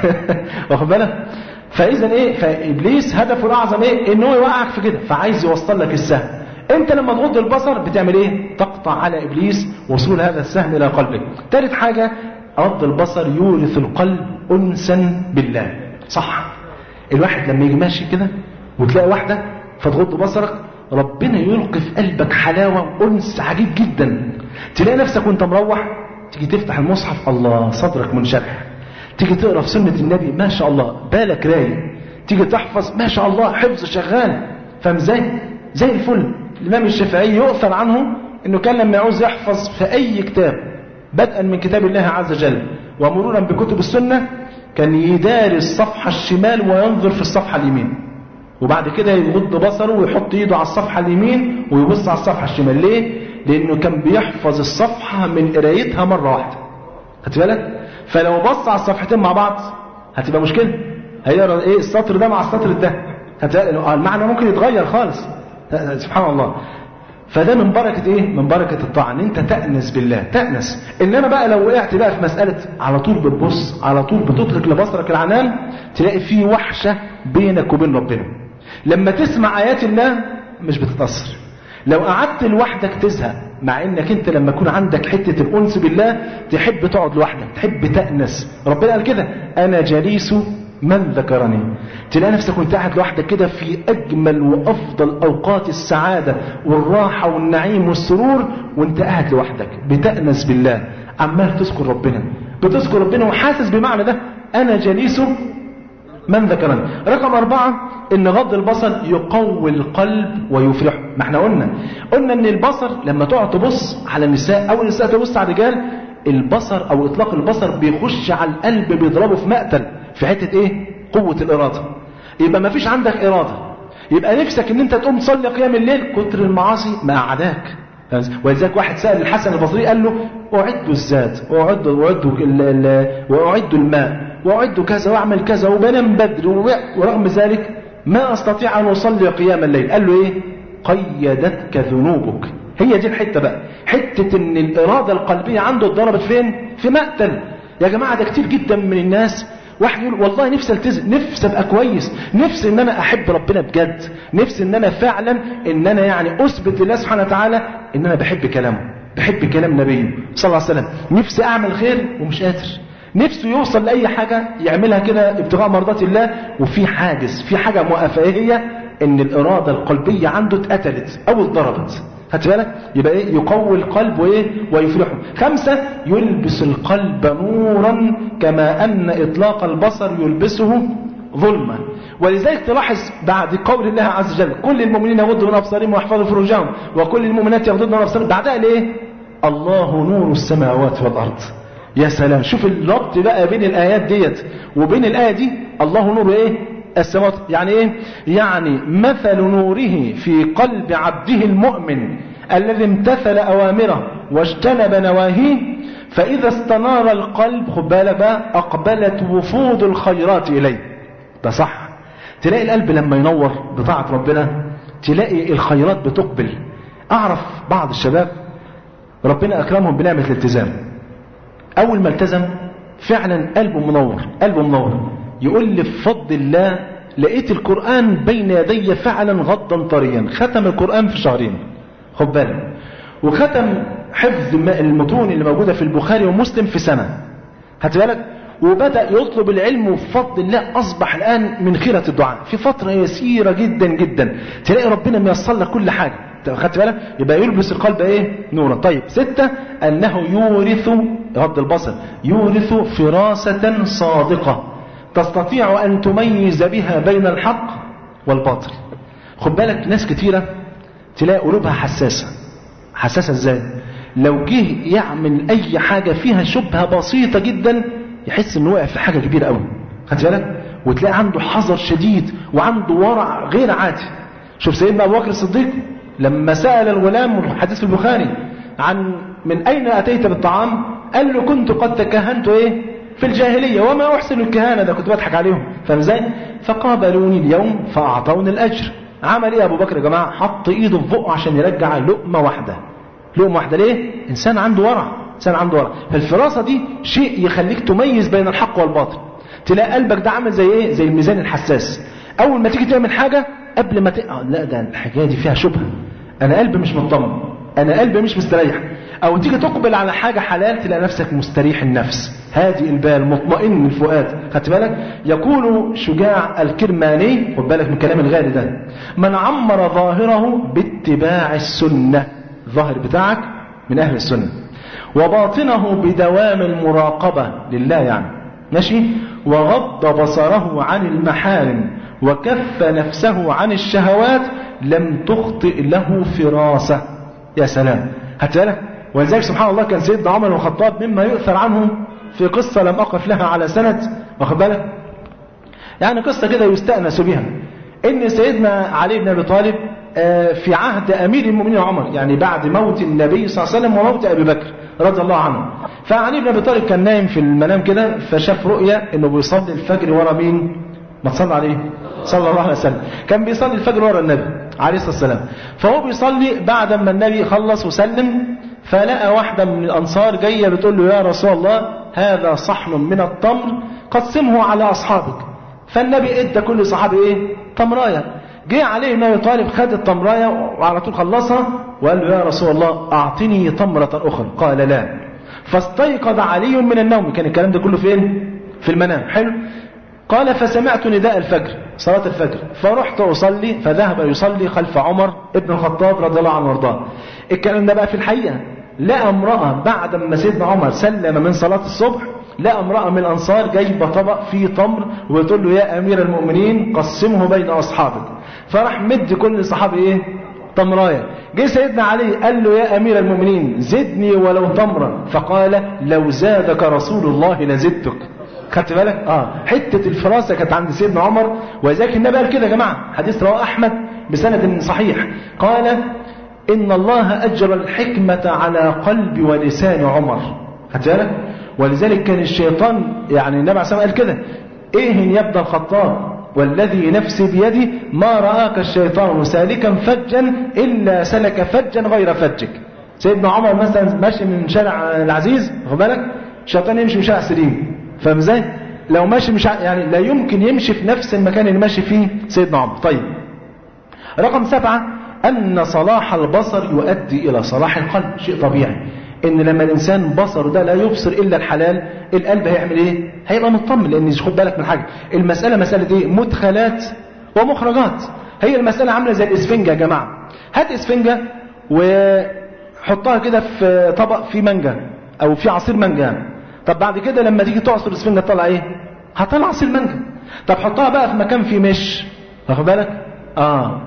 واخد بالك فاذا ايه فابليس هدفه الاعظم ايه ان هو يوقعك في كده فعايز يوصل لك السهم انت لما تغض البصر بتعمل ايه تقطع على ابليس وصول هذا السهم الى قلبك ثالث حاجه غض البصر يورث القلب انسا بالله صح الواحد لما يجي ماشي كده وتلاقي واحده فتغض بصرك ربنا يلقي في قلبك حلاوه وانس عجيب جدا تلاقي نفسك وانت مروح تيجي تفتح المصحف الله صدرك منشرح تيجي تقرا في سنه النبي ما شاء الله بالك رايق تيجي تحفظ ما شاء الله حفظ شغال فاهم ازاي زي الفل الامام الشافعي يؤثر عنه انه كان لما يعوز يحفظ في اي كتاب بدءا من كتاب الله عز وجل ومرورا بكتب السنه كان يداري الصفحه الشمال وينظر في الصفحه اليمين وبعد كده يغض بصره ويحط ايده على الصفحه اليمين ويبص على الصفحه الشمال ليه لانه كان بيحفظ الصفحه من قرايتها مره واحده خدت بالك فلو بص على الصفحتين مع بعض هتبقى مشكلة هيقرا ايه السطر ده مع السطر ده هتلاقي المعنى ممكن يتغير خالص سبحان الله فده من بركة ايه من بركة الطاعة ان انت تأنس بالله تأنس انما بقى لو وقعت بقى في مسألة على طول بتبص على طول بتطلق لبصرك العنان تلاقي في وحشة بينك وبين ربنا لما تسمع آيات الله مش بتتأثر لو قعدت لوحدك تزهق مع انك انت لما يكون عندك حتة الانس بالله تحب تقعد لوحدك تحب تأنس ربنا قال كده انا جليس من ذكرني تلاقي نفسك وانت قاعد لوحدك كده في اجمل وافضل اوقات السعادة والراحة والنعيم والسرور وانت قاعد لوحدك بتأنس بالله عمال تذكر ربنا بتذكر ربنا وحاسس بمعنى ده انا جليس من ذكرني رقم أربعة إن غض البصر يقوي القلب ويفرحه ما احنا قلنا قلنا إن البصر لما تقعد تبص على النساء أو النساء تبص على الرجال البصر أو إطلاق البصر بيخش على القلب بيضربه في مقتل في حتة إيه قوة الإرادة يبقى ما فيش عندك إرادة يبقى نفسك إن أنت تقوم تصلي قيام الليل كتر المعاصي ما قعداك ولذلك واحد سأل الحسن البصري قال له أعدوا الزاد وأعدوا وأعدوا وأعدوا الماء وأعد كذا وأعمل كذا وبنام بدر ورغم ذلك ما أستطيع أن أصلي قيام الليل قال له إيه قيدتك ذنوبك هي دي الحتة بقى حتة ان الإرادة القلبية عنده اتضربت فين في مقتل يا جماعة ده كتير جدا من الناس واحد يقول والله نفسي التزم نفسي ابقى كويس نفسي ان انا احب ربنا بجد نفسي ان انا فعلا ان انا يعني اثبت لله سبحانه وتعالى ان انا بحب كلامه بحب كلام نبيه صلى الله عليه وسلم نفسي اعمل خير ومش قادر نفسه يوصل لأي حاجة يعملها كده ابتغاء مرضات الله وفي حاجز في حاجة موقفة ايه هي ان الإرادة القلبية عنده اتقتلت أو اتضربت خدت بالك يبقى ايه يقوي القلب وايه ويفرحه خمسة يلبس القلب نورا كما أن إطلاق البصر يلبسه ظلمة ولذلك تلاحظ بعد قول الله عز وجل كل المؤمنين يغضوا من ابصارهم ويحفظوا فروجهم وكل المؤمنات يغضضن من ابصارهم بعدها ليه الله نور السماوات والارض يا سلام شوف الربط بقى بين الايات ديت وبين الايه دي الله نور ايه السماوات يعني ايه يعني مثل نوره في قلب عبده المؤمن الذي امتثل اوامره واجتنب نواهيه فاذا استنار القلب خد بالك بقى اقبلت وفود الخيرات اليه ده صح تلاقي القلب لما ينور بطاعه ربنا تلاقي الخيرات بتقبل اعرف بعض الشباب ربنا اكرمهم بنعمه الالتزام اول ما التزم فعلا قلبه منور قلبه منور يقول لي بفضل الله لقيت القرآن بين يدي فعلا غضا طريا ختم القرآن في شهرين خد بالك وختم حفظ المتون اللي موجودة في البخاري ومسلم في سنة هات بالك وبدأ يطلب العلم وبفضل الله أصبح الآن من خيرة الدعاء في فترة يسيرة جدا جدا تلاقي ربنا ميسر لك كل حاجة خدت بالك يبقى يلبس القلب ايه نورا طيب ستة انه يورث غض البصر يورث فراسة صادقة تستطيع ان تميز بها بين الحق والباطل خد بالك ناس كتيرة تلاقي قلوبها حساسة حساسة ازاي لو جه يعمل اي حاجة فيها شبهة بسيطة جدا يحس انه وقع في حاجة كبيرة قوي خدت بالك وتلاقي عنده حذر شديد وعنده ورع غير عادي شوف سيدنا ابو بكر الصديق لما سأل الغلام الحديث في البخاري عن من أين أتيت بالطعام قال له كنت قد تكهنت إيه في الجاهلية وما أحسن الكهانة ده كنت بضحك عليهم فاهم ازاي فقابلوني اليوم فأعطوني الأجر عمل إيه أبو بكر يا جماعة حط إيده في بقه عشان يرجع لقمة واحدة لقمة واحدة ليه إنسان عنده ورع إنسان عنده ورع فالفراسة دي شيء يخليك تميز بين الحق والباطل تلاقي قلبك ده عامل زي إيه زي الميزان الحساس أول ما تيجي تعمل حاجة قبل ما تقع لا ده الحكاية دي فيها شبهة انا قلبي مش مطمن انا قلبي مش مستريح او تيجي تقبل على حاجة حلال تلاقي نفسك مستريح النفس هادي البال مطمئن الفؤاد خدت بالك يقول شجاع الكرماني خد بالك من كلام الغالي ده من عمر ظاهره باتباع السنة ظاهر بتاعك من اهل السنة وباطنه بدوام المراقبة لله يعني ماشي وغض بصره عن المحارم وكف نفسه عن الشهوات لم تخطئ له فراسة يا سلام هتالك ولذلك سبحان الله كان سيدنا عمر بن الخطاب مما يؤثر عنه في قصة لم أقف لها على سند واخد بالك يعني قصة كده يستأنس بها إن سيدنا علي بن أبي طالب في عهد أمير المؤمنين عمر يعني بعد موت النبي صلى الله عليه وسلم وموت أبي بكر رضي الله عنه فعلي بن أبي طالب كان نايم في المنام كده فشاف رؤية إنه بيصلي الفجر ورا مين ما تصلي عليه صلى الله عليه وسلم كان بيصلي الفجر ورا النبي عليه الصلاة والسلام فهو بيصلي بعد ما النبي خلص وسلم فلقى واحدة من الأنصار جاية بتقول له يا رسول الله هذا صحن من التمر قسمه على أصحابك فالنبي ادى كل صحابي ايه تمراية جه عليه ابن ابي طالب خد التمراية وعلى طول خلصها وقال له يا رسول الله اعطني تمرة اخرى قال لا فاستيقظ علي من النوم كان الكلام ده كله فين في المنام حلو قال فسمعت نداء الفجر صلاة الفجر فرحت أصلي فذهب يصلي خلف عمر ابن الخطاب رضي الله عنه وارضاه الكلام ده بقى في الحقيقة لقى امرأة بعد ما سيدنا عمر سلم من صلاة الصبح لقى امرأة من الأنصار جايبة طبق فيه تمر وتقول له يا أمير المؤمنين قسمه بين أصحابك فراح مد كل صحابي إيه تمراية جه سيدنا علي قال له يا أمير المؤمنين زدني ولو تمرا فقال لو زادك رسول الله لزدتك خدت بالك اه حته الفراسه كانت عند سيدنا عمر ولذلك النبي قال كده يا جماعه حديث رواه احمد بسند صحيح قال ان الله اجرى الحكمه على قلب ولسان عمر خدت بالك ولذلك كان الشيطان يعني النبي عليه الصلاه والسلام قال كده ايه يا ابن الخطاب والذي نفسي بيده ما رآك الشيطان سالكا فجا إلا سلك فجا غير فجك سيدنا عمر مثلا ماشي من شارع العزيز خد بالك الشيطان يمشي من شارع سليم فاهم ازاي لو ماشي مش يعني لا يمكن يمشي في نفس المكان اللي ماشي فيه سيدنا عمر طيب رقم سبعة أن صلاح البصر يؤدي إلى صلاح القلب شيء طبيعي ان لما الانسان بصره ده لا يبصر الا الحلال القلب هيعمل ايه هيبقى مطمن لان خد بالك من حاجه المساله مساله ايه مدخلات ومخرجات هي المساله عامله زي الاسفنجه يا جماعه هات اسفنجه وحطها كده في طبق فيه مانجا او في عصير مانجا طب بعد كده لما تيجي تعصر الاسفنجه تطلع ايه هتطلع عصير مانجا طب حطها بقى في مكان فيه مش واخد بالك اه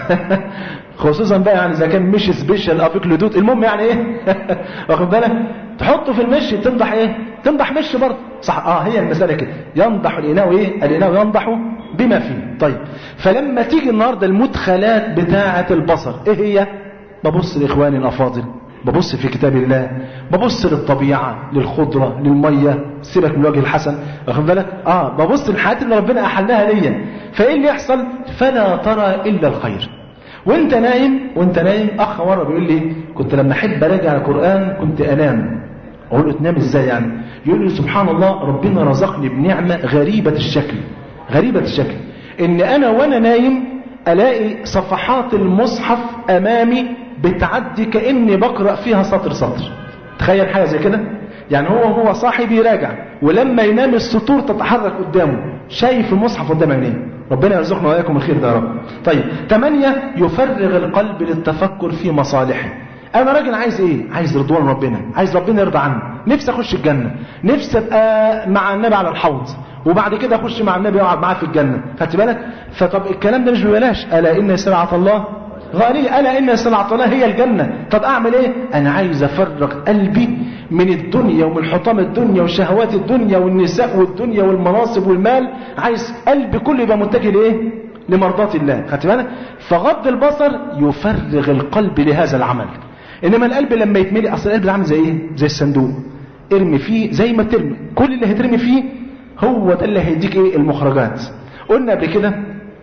خصوصا بقى يعني اذا كان مش سبيشال افيك لدود المهم يعني ايه واخد بالك تحطه في المش تنضح ايه تنضح مش برضه صح اه هي المساله كده ينضح الاناء ايه الاناء ينضح بما فيه طيب فلما تيجي النهارده المدخلات بتاعه البصر ايه هي ببص لاخواني الافاضل ببص في كتاب الله ببص للطبيعة للخضرة للمية سيبك من الوجه الحسن واخد بالك اه ببص للحاجات اللي ربنا احلها ليا فايه اللي يحصل فلا ترى الا الخير وانت نايم وانت نايم اخ مره بيقول لي كنت لما احب اراجع القران كنت انام اقول له تنام ازاي يعني يقول لي سبحان الله ربنا رزقني بنعمه غريبه الشكل غريبه الشكل ان انا وانا نايم الاقي صفحات المصحف امامي بتعدي كاني بقرا فيها سطر سطر تخيل حاجه زي كده يعني هو هو صاحي بيراجع ولما ينام السطور تتحرك قدامه شايف المصحف قدام عينيه ربنا يرزقنا واياكم الخير ده يا رب طيب ثمانية يفرغ القلب للتفكر في مصالحه انا راجل عايز ايه عايز رضوان ربنا عايز ربنا يرضى عني نفسي اخش الجنه نفسي ابقى مع النبي على الحوض وبعد كده اخش مع النبي واقعد معاه في الجنه خدت بالك فطب الكلام ده مش ببلاش الا ان سلعه الله غالية ألا إن سلعة الله هي الجنة طب أعمل إيه أنا عايز أفرغ قلبي من الدنيا ومن حطام الدنيا وشهوات الدنيا والنساء والدنيا والمناصب والمال عايز قلبي كله يبقى متجه لإيه لمرضاة الله خدت بالك فغض البصر يفرغ القلب لهذا العمل إنما القلب لما يتملي أصل القلب ده عامل زي إيه زي الصندوق ارمي فيه زي ما ترمي كل اللي هترمي فيه هو ده اللي هيديك إيه المخرجات قلنا قبل كده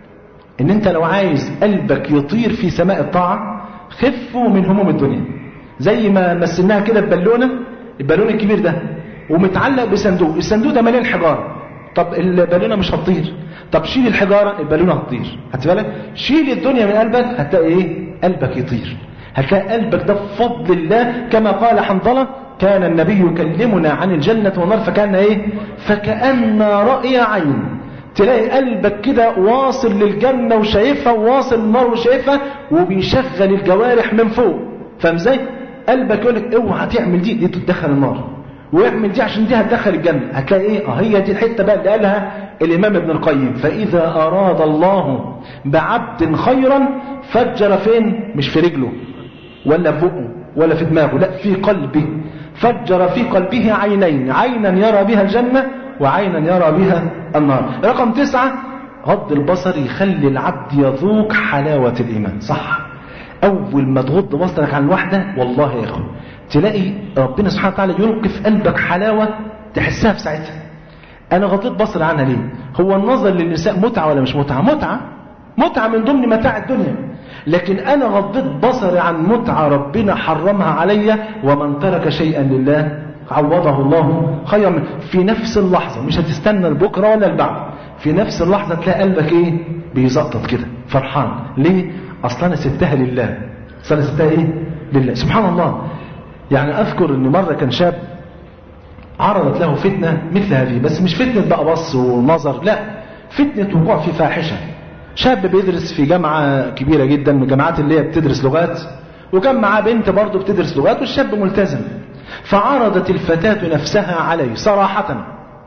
ان انت لو عايز قلبك يطير في سماء الطاعة خفوا من هموم الدنيا زي ما مثلناها كده ببالونة البالون الكبير ده ومتعلق بصندوق الصندوق ده مليان حجارة طب البالونة مش هتطير طب شيل الحجارة البالونة هتطير هات بالك شيل الدنيا من قلبك هتلاقي ايه قلبك يطير هتلاقي قلبك ده بفضل الله كما قال حنظلة كان النبي يكلمنا عن الجنة والنار فكان ايه فكأن رأي عين تلاقي قلبك كده واصل للجنة وشايفها وواصل النار وشايفها وبيشغل الجوارح من فوق فاهم ازاي؟ قلبك يقول لك اوعى تعمل دي دي تدخل النار واعمل دي عشان دي هتدخل الجنة هتلاقي ايه اه هي دي الحتة بقى اللي قالها الامام ابن القيم فاذا اراد الله بعبد خيرا فجر فين مش في رجله ولا في بقه ولا في دماغه لا في قلبه فجر في قلبه عينين عينا يرى بها الجنة وعينا يرى بها النار رقم تسعة غض البصر يخلي العبد يذوق حلاوة الإيمان صح أول ما تغض بصرك عن الواحدة والله يا أخو تلاقي ربنا سبحانه وتعالى يلقي في قلبك حلاوة تحسها في ساعتها أنا غضيت بصري عنها ليه هو النظر للنساء متعة ولا مش متعة متعة متعة من ضمن متاع الدنيا لكن أنا غضيت بصري عن متعة ربنا حرمها عليا ومن ترك شيئا لله عوضه الله خيرا منه في نفس اللحظة مش هتستنى لبكرة ولا لبعد في نفس اللحظة تلاقي قلبك ايه بيزقطط كده فرحان ليه اصلا انا سبتها لله اصلا سبتها ايه لله سبحان الله يعني اذكر ان مرة كان شاب عرضت له فتنة مثل هذه بس مش فتنة بقى بص ونظر لا فتنة وقوع في فاحشة شاب بيدرس في جامعة كبيرة جدا من الجامعات اللي هي بتدرس لغات وكان معاه بنت برضه بتدرس لغات والشاب ملتزم فعرضت الفتاة نفسها عليه صراحة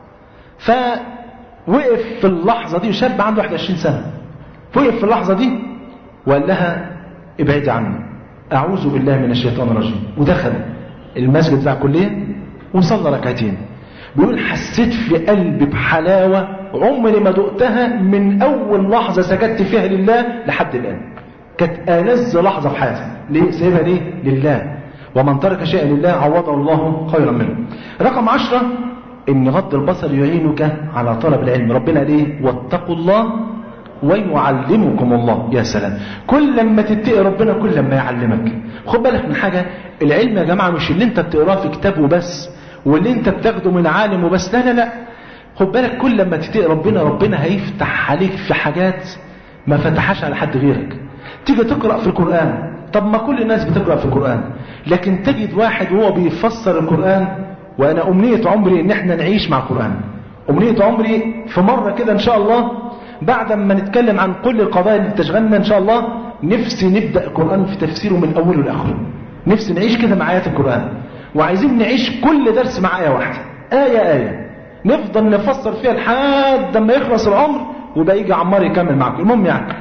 فوقف في اللحظة دي شاب عنده 21 سنة وقف في اللحظة دي وقال لها ابعدي عني أعوذ بالله من الشيطان الرجيم ودخل المسجد بتاع الكلية وصلى ركعتين بيقول حسيت في قلبي بحلاوة عمري ما دقتها من أول لحظة سجدت فيها لله لحد الآن كانت ألذ لحظة في حياتي ليه سايبها ليه لله ومن ترك شيئا لله عوضه الله خيرا منه رقم عشرة ان غض البصر يعينك على طلب العلم ربنا قال ايه واتقوا الله ويعلمكم الله يا سلام كل لما تتقي ربنا كل لما يعلمك خد بالك من حاجة العلم يا جماعة مش اللي انت بتقراه في كتاب وبس واللي انت بتاخده من عالم وبس لا لا لا خد بالك كل لما تتقي ربنا ربنا هيفتح عليك في حاجات ما فتحهاش على حد غيرك تيجي تقرأ في القرآن طب ما كل الناس بتقرأ في القرآن لكن تجد واحد وهو بيفسر القرآن وأنا أمنية عمري إن احنا نعيش مع القرآن أمنية عمري في مرة كده إن شاء الله بعد ما نتكلم عن كل القضايا اللي بتشغلنا إن شاء الله نفسي نبدأ القرآن في تفسيره من أوله لآخره نفسي نعيش كده مع آيات القرآن وعايزين نعيش كل درس مع آية واحدة آية آية نفضل نفسر فيها لحد ما يخلص العمر ويبقى يجي عمار يكمل معاكم المهم يعني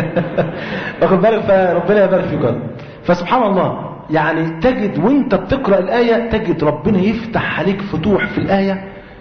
واخد بالك فربنا يبارك فيكم فسبحان الله يعني تجد وانت بتقرا الايه تجد ربنا يفتح عليك فتوح في الايه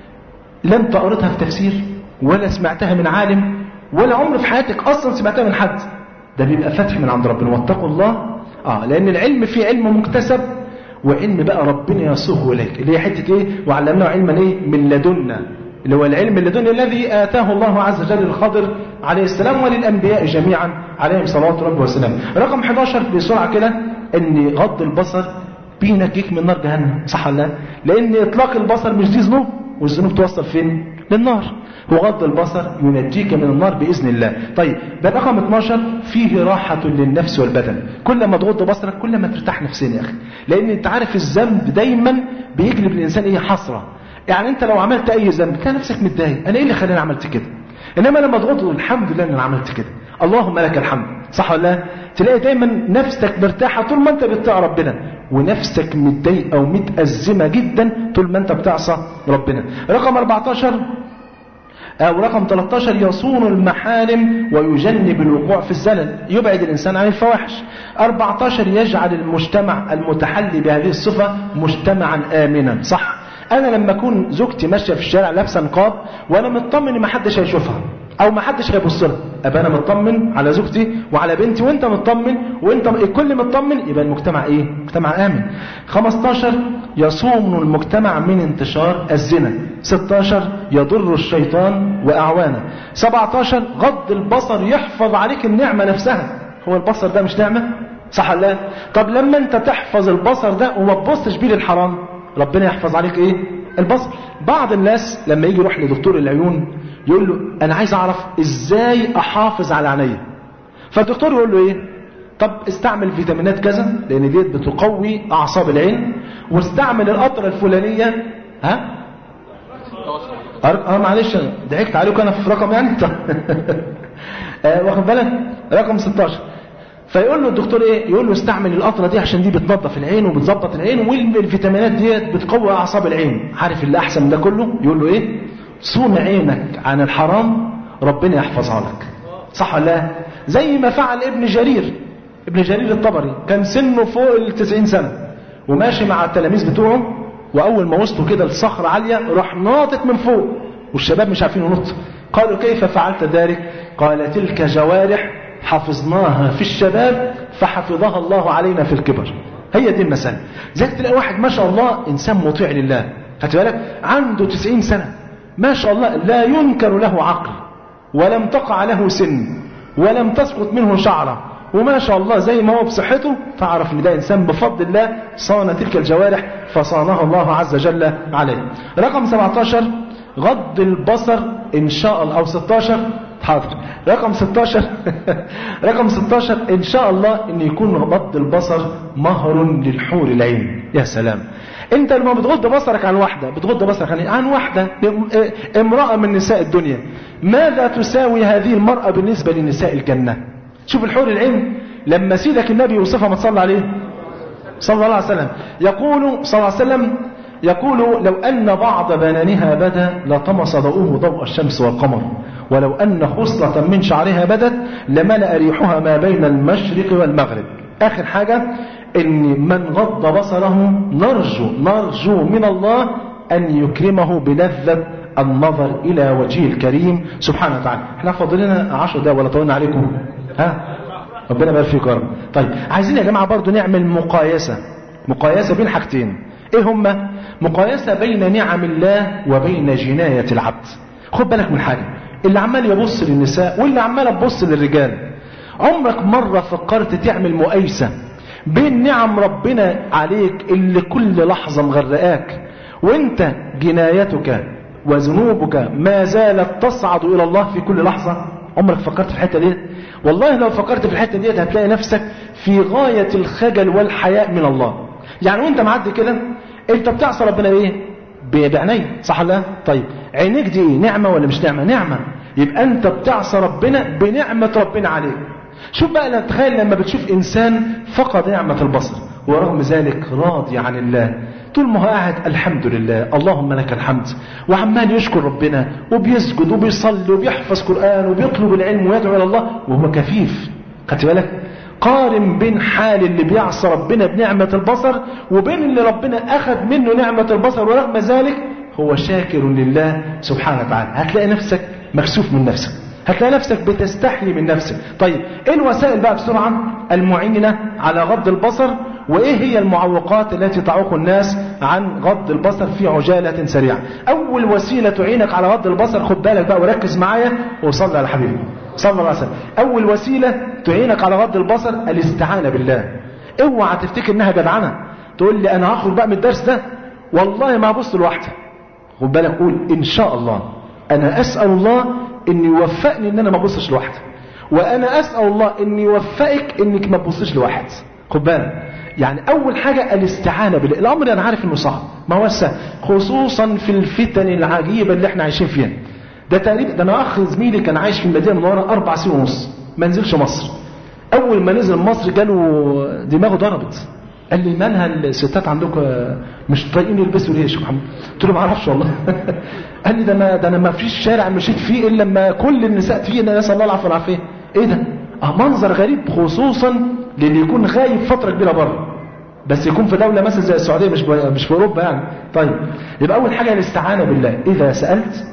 لا انت قريتها في تفسير ولا سمعتها من عالم ولا عمر في حياتك اصلا سمعتها من حد ده بيبقى فتح من عند ربنا واتقوا الله اه لان العلم فيه علم مكتسب وان بقى ربنا يصوغ اليك اللي هي حته ايه وعلمناه علما ايه من لدنا اللي هو العلم اللدني الذي اتاه الله عز وجل للخضر عليه السلام وللانبياء جميعا عليهم صلوات ربي وسلامه رقم 11 بسرعه كده ان غض البصر بينجيك من نار جهنم صح ولا لا لان اطلاق البصر مش دي ذنوب والذنوب توصل فين للنار وغض البصر ينجيك من النار بإذن الله طيب ده رقم 12 فيه راحة للنفس والبدن كل ما تغض بصرك كل ما ترتاح نفسيا يا أخي لأن أنت عارف الذنب دايما بيجلب الإنسان إيه حسرة يعني أنت لو عملت أي ذنب تلاقي نفسك متضايق أنا إيه اللي خلاني عملت كده إنما لما تغض الحمد لله إن أنا عملت كده اللهم لك الحمد صح ولا لا تلاقي دايما نفسك مرتاحة طول ما أنت بتطيع ربنا ونفسك متضايقة ومتأزمة جدا طول ما أنت بتعصى ربنا رقم 14 أو رقم 13 يصون المحارم ويجنب الوقوع في الزلل يبعد الإنسان عن الفواحش 14 يجعل المجتمع المتحلي بهذه الصفة مجتمعا آمنا صح أنا لما أكون زوجتي ماشية في الشارع لابسة نقاب وأنا مطمن إن ما حدش هيشوفها أو ما حدش هيبص لها أبقى أنا مطمن على زوجتي وعلى بنتي وأنت مطمن وأنت الكل مطمن يبقى المجتمع إيه؟ مجتمع آمن 15 يصوم المجتمع من انتشار الزنا 16 يضر الشيطان وأعوانه 17 غض البصر يحفظ عليك النعمة نفسها هو البصر ده مش نعمة صح ولا لا طب لما انت تحفظ البصر ده وما تبصش بيه للحرام ربنا يحفظ عليك ايه البصر بعض الناس لما يجي يروح لدكتور العيون يقول له انا عايز اعرف ازاي احافظ على عينيا فالدكتور يقول له ايه طب استعمل فيتامينات كذا لان ديت بتقوي اعصاب العين واستعمل القطره الفلانيه ها اه معلش ضحكت عليك انا في رقم يعني آه واخد بالك رقم 16 فيقول له الدكتور ايه يقول له استعمل القطره دي عشان دي بتنظف العين وبتظبط العين والفيتامينات ديت بتقوي اعصاب العين عارف اللي احسن من ده كله يقول له ايه صون عينك عن الحرام ربنا يحفظها لك صح ولا لا زي ما فعل ابن جرير ابن جرير الطبري كان سنه فوق ال 90 سنه وماشي مع التلاميذ بتوعه واول ما وصلوا كده لصخره عاليه راح ناطط من فوق والشباب مش عارفين ينط قالوا كيف فعلت ذلك قال تلك جوارح حفظناها في الشباب فحفظها الله علينا في الكبر هي دي المسألة زي تلاقي واحد ما شاء الله إنسان مطيع لله خدت بالك عنده 90 سنة ما شاء الله لا ينكر له عقل ولم تقع له سن ولم تسقط منه شعرة وما شاء الله زي ما هو بصحته فاعرف ان ده انسان بفضل الله صان تلك الجوارح فصانها الله عز وجل عليه رقم 17 غض البصر ان شاء الله او 16 حاضر رقم 16 رقم 16 ان شاء الله ان يكون غض البصر مهر للحور العين يا سلام انت لما بتغض بصرك عن واحده بتغض بصرك عن عن واحده امراه من نساء الدنيا ماذا تساوي هذه المراه بالنسبه لنساء الجنه شوف الحور العين لما سيدك النبي يوصفها ما تصلى عليه صلى الله عليه وسلم يقول صلى الله عليه وسلم يقول لو أن بعض بنانها بدا لطمس ضوءه ضوء الشمس والقمر ولو أن خصلة من شعرها بدت لملأ ريحها ما بين المشرق والمغرب آخر حاجة إن من غض بصره نرجو نرجو من الله أن يكرمه بلذة النظر إلى وجهه الكريم سبحانه وتعالى احنا فاضلنا عشر دقايق ولا طولنا عليكم ها ربنا يبارك فيكم يا رب طيب عايزين يا جماعة برضو نعمل مقايسة مقايسة بين حاجتين ايه هما مقايسة بين نعم الله وبين جناية العبد خد بالك من حاجة اللي عمال يبص للنساء واللي عمال تبص للرجال عمرك مرة فكرت تعمل مقايسة بين نعم ربنا عليك اللي كل لحظة مغرقاك وانت جنايتك وذنوبك ما زالت تصعد الى الله في كل لحظة عمرك فكرت في الحتة ديت والله لو فكرت في الحتة ديت هتلاقي نفسك في غاية الخجل والحياء من الله يعني وانت معدي كده انت بتعصى ربنا بايه بعيني صح ولا طيب عينيك دي ايه نعمه ولا مش نعمه نعمه يبقى انت بتعصى ربنا بنعمه ربنا عليك شوف بقى تخيل لما بتشوف انسان فقد نعمه البصر ورغم ذلك راضي عن الله طول ما هو قاعد الحمد لله اللهم لك الحمد وعمال يشكر ربنا وبيسجد وبيصلي وبيحفظ قرآن وبيطلب العلم ويدعو إلى الله وهو كفيف خدت بالك قارن بين حال اللي بيعصى ربنا بنعمة البصر وبين اللي ربنا أخذ منه نعمة البصر ورغم ذلك هو شاكر لله سبحانه وتعالى هتلاقي نفسك مكسوف من نفسك هتلاقي نفسك بتستحي من نفسك طيب ايه الوسائل بقى بسرعة المعينة على غض البصر وايه هي المعوقات التي تعوق الناس عن غض البصر في عجالة سريعة اول وسيلة تعينك على غض البصر خد بالك بقى وركز معايا وصلي على حبيبي صلى الله عليه وسلم اول وسيلة تعينك على غض البصر الاستعانة بالله اوعى تفتكر انها جدعنة تقول لي انا هخرج بقى من الدرس ده والله ما هبص لوحدي خد بالك قول ان شاء الله انا اسال الله ان يوفقني ان انا ما ابصش لوحدي وانا اسال الله ان يوفقك انك ما تبصش لواحد خد بالك يعني اول حاجه الاستعانه بالله الامر انا عارف انه صعب ما هو سهل خصوصا في الفتن العجيبه اللي احنا عايشين فيها ده تقريبا ده انا اخ زميلي كان عايش في المدينه المنوره اربع سنين ونص ما نزلش مصر اول ما نزل مصر جاله دماغه ضربت قال لي مالها الستات عندكم مش طايقين يلبسوا ليه يا شيخ محمد قلت له ما اعرفش والله قال لي ده انا ده انا ما فيش شارع مشيت فيه الا لما كل النساء فيه نسال الله العفو والعافيه ايه ده اه منظر غريب خصوصا للي يكون غايب فتره كبيره بره بس يكون في دوله مثلا زي السعوديه مش مش في اوروبا يعني طيب يبقى اول حاجه الاستعانه بالله اذا سالت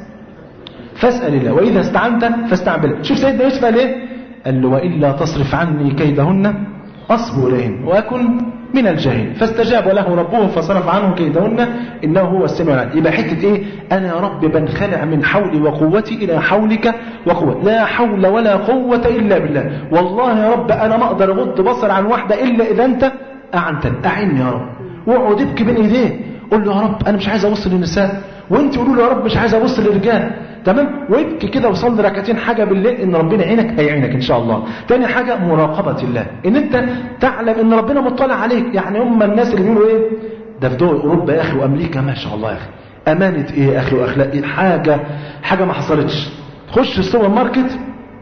فاسال الله واذا استعنت فاستعن بالله شوف سيدنا يوسف قال ايه قال له والا تصرف عني كيدهن اصب اليهن واكن من الجاهل فاستجاب له ربه فصرف عنه كيدهن انه هو السميع العليم يبقى حته ايه انا يا رب بنخلع من حولي وقوتي الى حولك وقوة لا حول ولا قوة الا بالله والله يا رب انا ما اقدر اغض بصر عن واحدة الا اذا انت اعنتني اعني يا رب واقعد ابكي بين ايديه قول له يا رب انا مش عايز ابص للنساء وانت قولوا له يا رب مش عايز ابص للرجال تمام وابكي كده وصلي ركعتين حاجه بالليل ان ربنا يعينك هيعينك ان شاء الله تاني حاجه مراقبه الله ان انت تعلم ان ربنا مطلع عليك يعني هم الناس اللي بيقولوا ايه ده في دول اوروبا يا اخي وامريكا ما شاء الله يا اخي امانه ايه يا اخي واخلاق ايه حاجه حاجه ما حصلتش تخش السوبر ماركت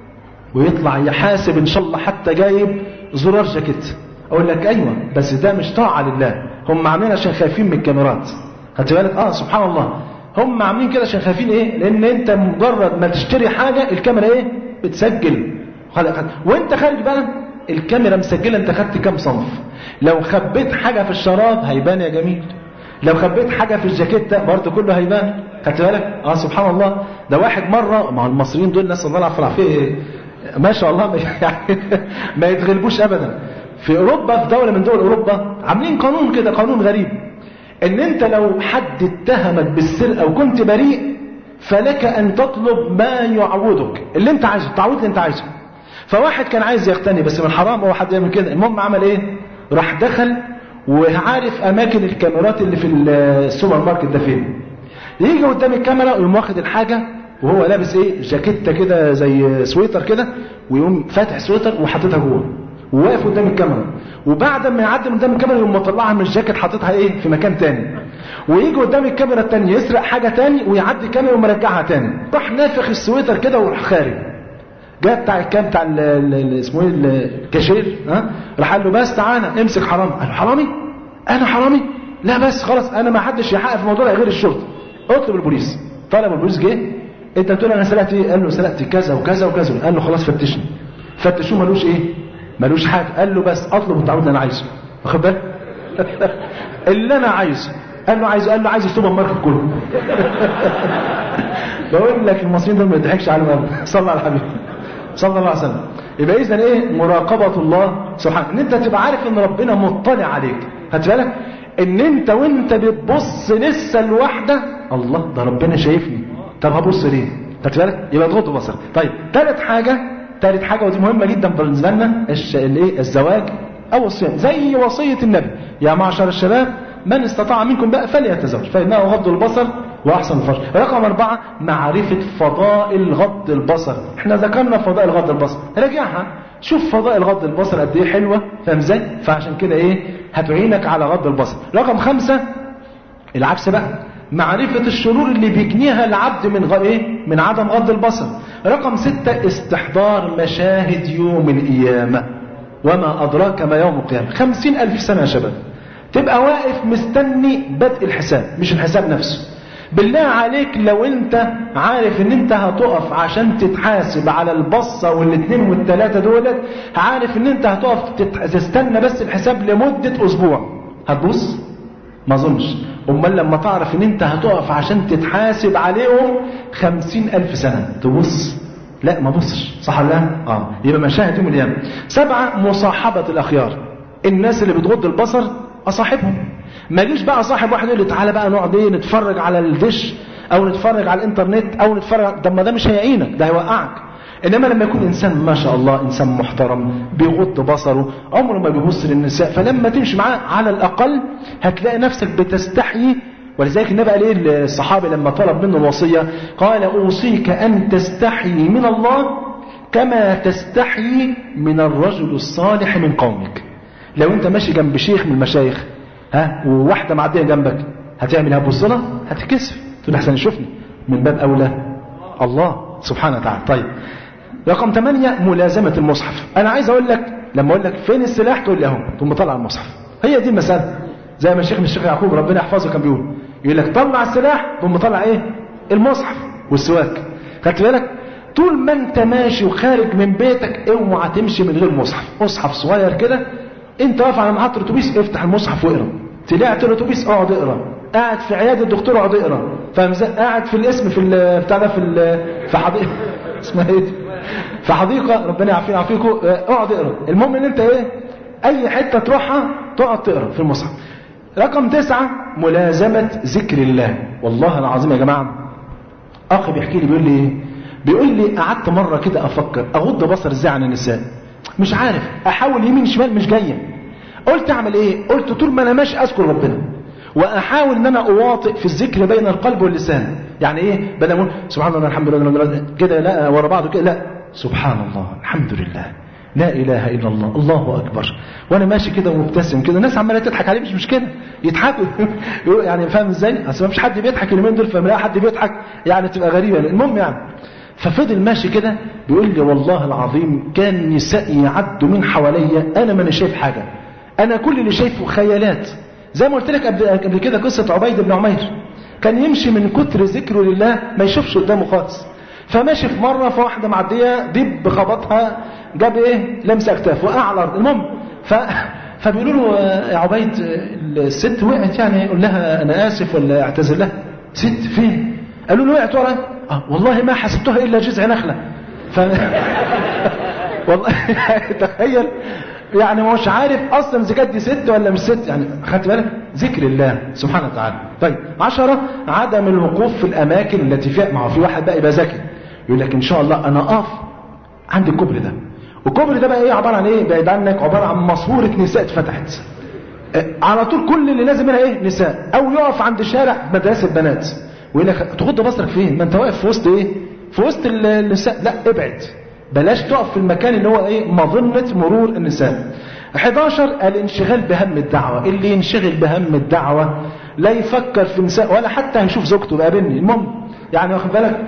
ويطلع يحاسب ان شاء الله حتى جايب زرار جاكيت اقول لك ايوه بس ده مش طاعه لله هم عاملين عشان خايفين من الكاميرات خدت بالك اه سبحان الله هم عاملين كده عشان خايفين ايه لان انت مجرد ما تشتري حاجه الكاميرا ايه بتسجل وانت خارج بقى الكاميرا مسجله انت خدت كام صنف لو خبيت حاجه في الشراب هيبان يا جميل لو خبيت حاجه في الجاكيت ده برضه كله هيبان خدت بالك اه سبحان الله ده واحد مره ما المصريين دول ناس الله العفو والعافيه ما شاء الله يعني ما يتغلبوش ابدا في اوروبا في دوله من دول اوروبا عاملين قانون كده قانون غريب ان انت لو حد اتهمك بالسرقه وكنت بريء فلك ان تطلب ما يعوضك اللي انت عايزه التعويض اللي انت عايزه فواحد كان عايز يغتني بس من حرام هو حد يعمل كده المهم عمل ايه راح دخل وعارف اماكن الكاميرات اللي في السوبر ماركت ده فين يجي قدام الكاميرا ويقوم واخد الحاجه وهو لابس ايه جاكيته كده زي سويتر كده ويقوم فاتح سويتر وحاططها جوه وواقف قدام الكاميرا وبعد ما يعدي من قدام الكاميرا يقوم مطلعها من الجاكيت حاططها ايه في مكان تاني ويجي قدام الكاميرا التانية يسرق حاجة تاني ويعدي الكاميرا ومرجعها تاني راح نافخ السويتر كده وراح خارج جاء بتاع الكام بتاع ال ال اسمه ايه الكاشير ها راح قال له بس تعالى امسك حرامي قال له حرامي انا حرامي لا بس خلاص انا ما حدش يحقق في الموضوع غير الشرطه اطلب البوليس طلب البوليس جه انت بتقول انا سرقت ايه قال له سرقت كذا وكذا وكذا قال له خلاص فتشني فتشوه ملوش ايه ملوش حاجه قال له بس اطلب التعويض اللي انا عايزه واخد بالك اللي انا عايزه قال له عايز قال له عايز السوبر ماركت كله بقول لك المصريين دول ما يضحكش على صلى على الحبيب صلى الله عليه وسلم يبقى اذا ايه مراقبه الله سبحانه ان انت تبقى عارف ان ربنا مطلع عليك خدت بالك ان انت وانت بتبص لسه الواحده الله ده ربنا شايفني طب هبص ليه خدت بالك يبقى تغض بصرك طيب ثالث حاجه ثالث حاجه ودي مهمه جدا بالنسبه لنا الايه الزواج او الصيام زي وصيه النبي يا معشر الشباب من استطاع منكم بقى فليتزوج فإنه غض البصر وأحسن الفرج رقم أربعة معرفة فضائل غض البصر احنا ذكرنا فضائل غض البصر راجعها شوف فضائل غض البصر قد ايه حلوة فاهم ازاي فعشان كده ايه هتعينك على غض البصر رقم خمسة العكس بقى معرفة الشرور اللي بيجنيها العبد من غ... ايه من عدم غض البصر رقم ستة استحضار مشاهد يوم القيامة وما أدراك ما يوم القيامة خمسين ألف سنة يا شباب تبقى واقف مستني بدء الحساب مش الحساب نفسه بالله عليك لو انت عارف ان انت هتقف عشان تتحاسب على البصة والاثنين والثلاثة دولت عارف ان انت هتقف تت- تستنى بس الحساب لمدة اسبوع هتبص ما اظنش امال لما تعرف ان انت هتقف عشان تتحاسب عليهم خمسين الف سنة تبص لا ما بصش صح ولا لا اه يبقى مشاهد يوم القيامة سبعة مصاحبة الاخيار الناس اللي بتغض البصر اصاحبهم ما يجيش بقى صاحب واحد يقول لي تعالى بقى نقعد ايه نتفرج على الدش او نتفرج على الانترنت او نتفرج ده ما ده مش هيعينك ده هيوقعك انما لما يكون انسان ما شاء الله انسان محترم بيغض بصره عمره ما بيبص للنساء فلما تمشي معاه على الاقل هتلاقي نفسك بتستحيي ولذلك النبي قال ايه الصحابي لما طلب منه الوصيه قال اوصيك ان تستحيي من الله كما تستحيي من الرجل الصالح من قومك لو انت ماشي جنب شيخ من المشايخ ها وواحده معديه جنبك هتعمل هتبص لها هتتكسف تقول احسن يشوفني من باب اولى الله سبحانه وتعالى طيب رقم 8 ملازمه المصحف انا عايز اقول لك لما اقول لك فين السلاح تقول لي اهو ثم طلع المصحف هي دي المساله زي ما الشيخ من الشيخ يعقوب ربنا يحفظه كان بيقول يقول لك طلع السلاح ثم طلع ايه المصحف والسواك خدت بالك طول ما انت ماشي وخارج من بيتك اوعى تمشي من غير مصحف مصحف صغير كده انت واقف على محطه الاتوبيس افتح المصحف واقرا طلعت الاتوبيس اقعد اقرا قاعد في عياده الدكتور اقعد اقرا فاهم ازاي قاعد في الاسم في ال- بتاع ده في ال- في حديقه اسمها ايه دي؟ في حديقه ربنا يعافينا ويعافيكم اه، اقعد اقرا المهم ان انت ايه اي حته تروحها تقعد تقرا في المصحف رقم تسعة ملازمة ذكر الله والله العظيم يا جماعة أخي بيحكي لي بيقول لي إيه بيقول لي قعدت مرة كده أفكر أغض بصر إزاي عن النساء مش عارف أحاول يمين شمال مش جاية قلت أعمل إيه قلت طول ما أنا ماشي أذكر ربنا وأحاول إن أنا أواطئ في الذكر بين القلب واللسان يعني إيه بدل ما أقول سبحان الله الحمد لله الحمد لله، كده لا ورا بعض كده لا سبحان الله الحمد لله لا اله الا الله الله اكبر وانا ماشي كده ومبتسم كده الناس عماله تضحك عليه مش مشكله يضحكوا يقولوا يعني فاهم ازاي اصل ما فيش حد بيضحك اليومين دول فما حد بيضحك يعني تبقى غريبه المهم يعني ففضل ماشي كده بيقول لي والله العظيم كان نساء يعدوا من حواليا انا ماني شايف حاجه انا كل اللي شايفه خيالات زي ما قلت لك قبل قبل كده قصه عبيد بن عمير كان يمشي من كتر ذكره لله ما يشوفش قدامه خالص فماشي في مره فواحده معديه دب خبطها جاب ايه لمس اكتاف وقع على الارض المهم ف فبيقولوا له آه، يا عبيد آه، الست وقعت يعني يقول لها انا اسف ولا اعتذر لها ست فين قالوا له وقعت ورا آه والله ما حسبتها الا جذع نخله ف والله تخيل يعني مش عارف اصلا اذا كانت دي ست ولا مش ست يعني خدت بالك ذكر الله سبحانه وتعالى طيب عشرة عدم الوقوف في الاماكن التي فيها ما هو في واحد بقى يبقى ذكي يقول لك ان شاء الله انا اقف عند الكوبري ده والكوبري ده بقى ايه عباره عن ايه بعيد عنك عباره عن ماسوره نساء اتفتحت آه، على طول كل اللي لازم هنا ايه نساء او يقف عند شارع مدرسه بنات ويقول لك تغض بصرك فين ما انت واقف في وسط ايه في وسط ال- النساء لا ابعد بلاش تقف في المكان اللي هو ايه مظنه مرور النساء 11 الانشغال بهم الدعوه اللي ينشغل بهم الدعوه لا يفكر في نساء ولا حتى هيشوف زوجته بقابلني المهم يعني واخد بالك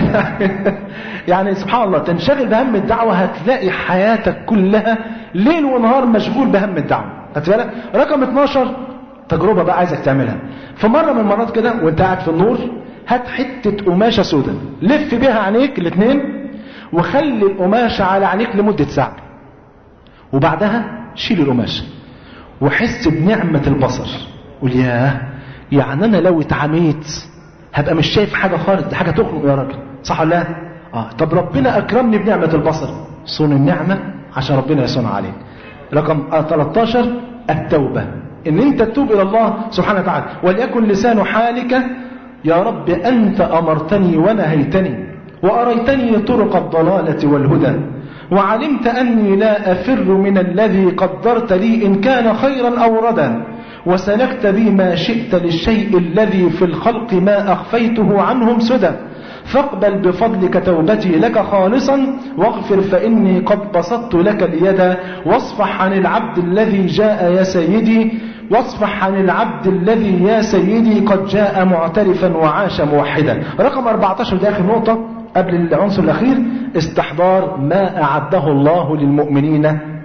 يعني سبحان الله تنشغل بهم الدعوه هتلاقي حياتك كلها ليل ونهار مشغول بهم الدعوه خدت بالك رقم 12 تجربه بقى عايزك تعملها فمره من المرات كده وانت قاعد في النور هات حته قماشه سوداء لف بيها عينيك الاثنين وخلي القماشه على عينيك لمده ساعه وبعدها شيل القماشه وحس بنعمه البصر قول ياه يعني انا لو اتعميت هبقى مش شايف حاجه خالص دي حاجه تخنق يا راجل صح ولا لا اه طب ربنا اكرمني بنعمه البصر صون النعمه عشان ربنا يصونها عليك رقم آه 13 التوبه ان انت تتوب الى الله سبحانه وتعالى وليكن لسان حالك يا رب انت امرتني ونهيتني واريتني طرق الضلاله والهدى وعلمت اني لا افر من الذي قدرت لي ان كان خيرا او ردا وسلكت بي ما شئت للشيء الذي في الخلق ما أخفيته عنهم سدى فاقبل بفضلك توبتي لك خالصا واغفر فإني قد بسطت لك اليد واصفح عن العبد الذي جاء يا سيدي واصفح عن العبد الذي يا سيدي قد جاء معترفا وعاش موحدا رقم 14 ده آخر نقطة قبل العنصر الأخير استحضار ما أعده الله للمؤمنين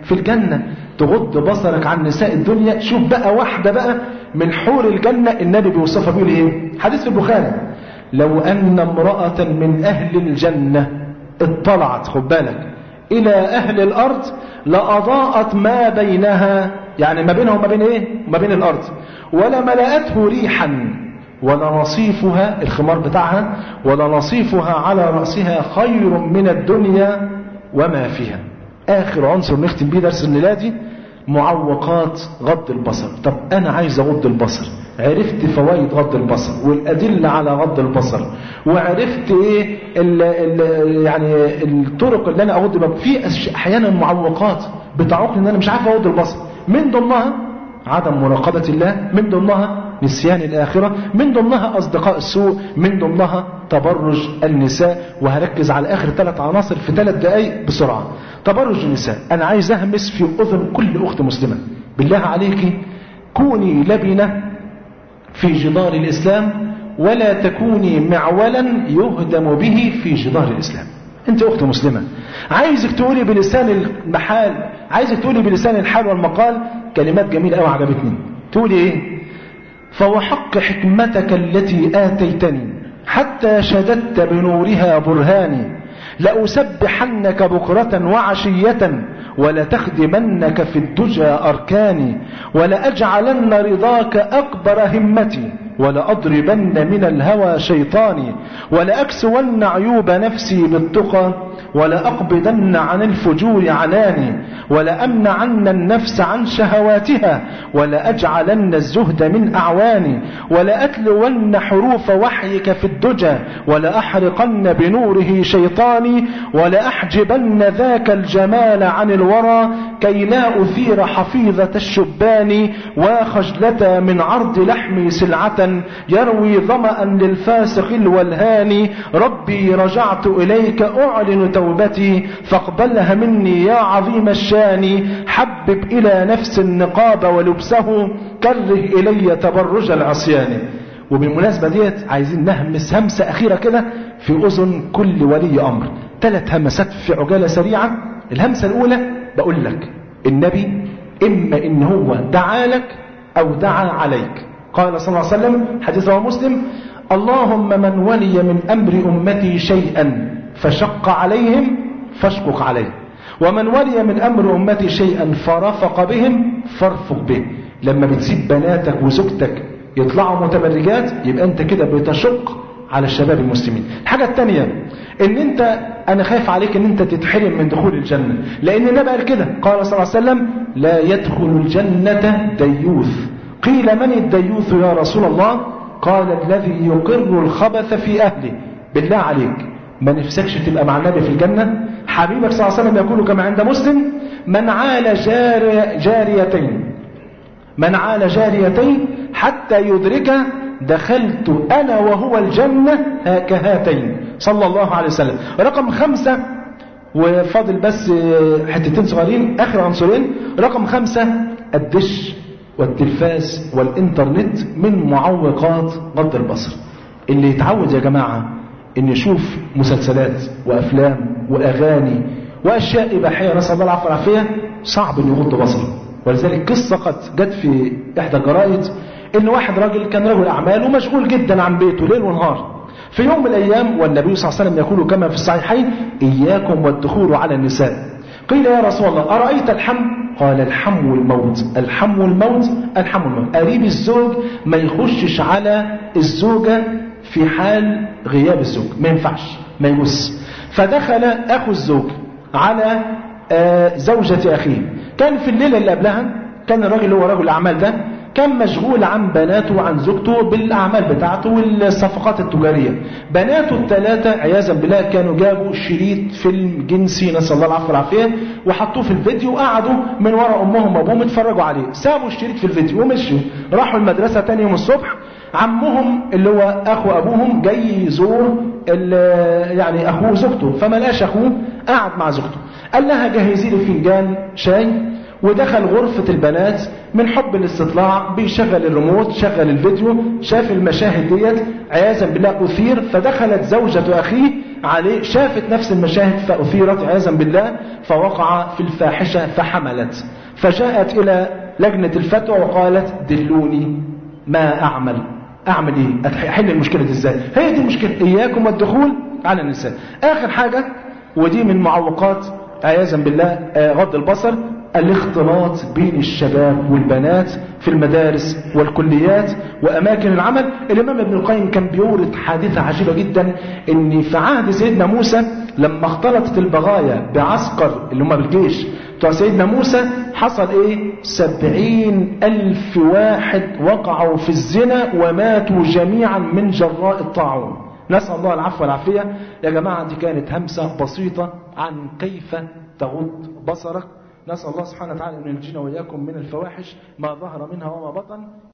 في الجنة تغض بصرك عن نساء الدنيا شوف بقى واحدة بقى من حور الجنة النبي بيوصفها بيقول ايه حديث في البخاري لو أن امرأة من أهل الجنة اطلعت خد بالك إلى أهل الأرض لأضاءت ما بينها يعني ما بينها وما بين إيه ما بين الأرض ولا ملأته ريحا ولا نصيفها الخمار بتاعها ولا نصيفها على رأسها خير من الدنيا وما فيها آخر عنصر نختم بيه درس الليلة دي معوقات غض البصر طب أنا عايز أغض البصر عرفت فوائد غض البصر والأدلة على غض البصر وعرفت إيه ال ال يعني الطرق اللي أنا أغض بها في أحيانا معوقات بتعوقني إن أنا مش عارف أغض البصر من ضمنها عدم مراقبة الله من ضمنها نسيان الآخرة من ضمنها أصدقاء السوء من ضمنها تبرج النساء وهركز على آخر ثلاث عناصر في ثلاث دقايق بسرعة تبرج النساء أنا عايز أهمس في أذن كل أخت مسلمة بالله عليك كوني لبنة في جدار الإسلام ولا تكوني معولا يهدم به في جدار الإسلام انت اخت مسلمة عايزك تقولي بلسان المحال عايزك تقولي بلسان الحال والمقال كلمات جميلة قوي عجبتني تقولي ايه فوحق حكمتك التي آتيتني حتى شددت بنورها برهاني لأسبحنك بكرة وعشية ولتخدمنك في الدجى أركاني ولأجعلن رضاك أكبر همتي ولأضربن من الهوى شيطاني ولأكسون عيوب نفسي بالتقى ولأقبضن عن الفجور عناني ولأمنعن النفس عن شهواتها ولأجعلن الزهد من أعواني ولأتلون حروف وحيك في الدجى ولأحرقن بنوره شيطاني ولأحجبن ذاك الجمال عن الورى كي لا أثير حفيظة الشبان وخجلة من عرض لحمي سلعة يروي ظمأ للفاسق الولهان ربي رجعت إليك أعلن توبتي فاقبلها مني يا عظيم الشان حبب إلى نفس النقاب ولبسه كره إلي تبرج العصيان وبالمناسبة ديت عايزين نهمس همسة أخيرة كده في أذن كل ولي أمر ثلاث همسات في عجالة سريعة الهمسة الأولى بقول لك النبي إما إن هو دعا لك أو دعا عليك قال صلى الله عليه وسلم حديث رواه مسلم اللهم من ولي من أمر أمتي شيئا فشق عليهم فاشقق عليه ومن ولي من أمر أمتي شيئا فرفق بهم فارفق به لما بتسيب بناتك وزوجتك يطلعوا متبرجات يبقى انت كده بتشق على الشباب المسلمين الحاجة الثانية ان انت انا خايف عليك ان انت تتحرم من دخول الجنة لان النبي قال كده قال صلى الله عليه وسلم لا يدخل الجنة ديوث قيل من الديوث يا رسول الله قال الذي يقر الخبث في أهله بالله عليك ما نفسكش تبقى مع النبي في الجنة حبيبك صلى الله عليه وسلم يقول كما عند مسلم من عال جاري جاريتين من عال جاريتين حتى يدرك دخلت أنا وهو الجنة كهاتين صلى الله عليه وسلم رقم خمسة وفاضل بس حتتين صغيرين آخر عنصرين رقم خمسة الدش والتلفاز والإنترنت من معوقات غض البصر اللي يتعود يا جماعة ان يشوف مسلسلات وأفلام وأغاني وأشياء إباحية نسأل الله العفو والعافية صعب أن يغض بصره ولذلك قصة قد جت في إحدى الجرائد إن واحد راجل كان رجل أعمال ومشغول جدا عن بيته ليل ونهار في يوم من الأيام والنبي صلى الله عليه وسلم يقول كما في الصحيحين إياكم والدخول على النساء قيل يا رسول الله أرأيت الحم قال الحم والموت الحم والموت الحم والموت قريب الزوج ما يخشش على الزوجة في حال غياب الزوج ما ينفعش ما يجوز فدخل أخو الزوج على زوجة أخيه كان في الليلة اللي قبلها كان الراجل اللي هو رجل الأعمال ده كان مشغول عن بناته وعن زوجته بالأعمال بتاعته والصفقات التجارية بناته الثلاثة عياذا بالله كانوا جابوا شريط فيلم جنسي نسأل الله العفو والعافية وحطوه في الفيديو وقعدوا من وراء أمهم وأبوهم اتفرجوا عليه سابوا الشريط في الفيديو ومشوا راحوا المدرسة تاني يوم الصبح عمهم اللي هو أخو أبوهم جاي يزور يعني أخوه وزوجته فما لقاش أخوه قعد مع زوجته قال لها جهزي لي فنجان شاي ودخل غرفة البنات من حب الاستطلاع بيشغل الريموت شغل الفيديو شاف المشاهد ديت عياذا بالله أثير فدخلت زوجة أخيه عليه شافت نفس المشاهد فأثيرت عياذا بالله فوقع في الفاحشة فحملت فجاءت إلى لجنة الفتوى وقالت دلوني ما أعمل أعمل إيه أحل المشكلة دي إزاي هي دي المشكلة إياكم والدخول على النساء آخر حاجة ودي من معوقات عياذا بالله آه، غض البصر الاختلاط بين الشباب والبنات في المدارس والكليات وأماكن العمل الإمام ابن القيم كان بيورد حادثة عجيبة جدا إن في عهد سيدنا موسى لما اختلطت البغايا بعسكر اللي هم بالجيش بتوع سيدنا موسى حصل ايه سبعين ألف واحد وقعوا في الزنا وماتوا جميعا من جراء الطاعون نسأل الله العفو والعافية يا جماعة دي كانت همسة بسيطة عن كيف تغض بصرك نسأل الله سبحانه وتعالى أن ينجينا وإياكم من الفواحش ما ظهر منها وما بطن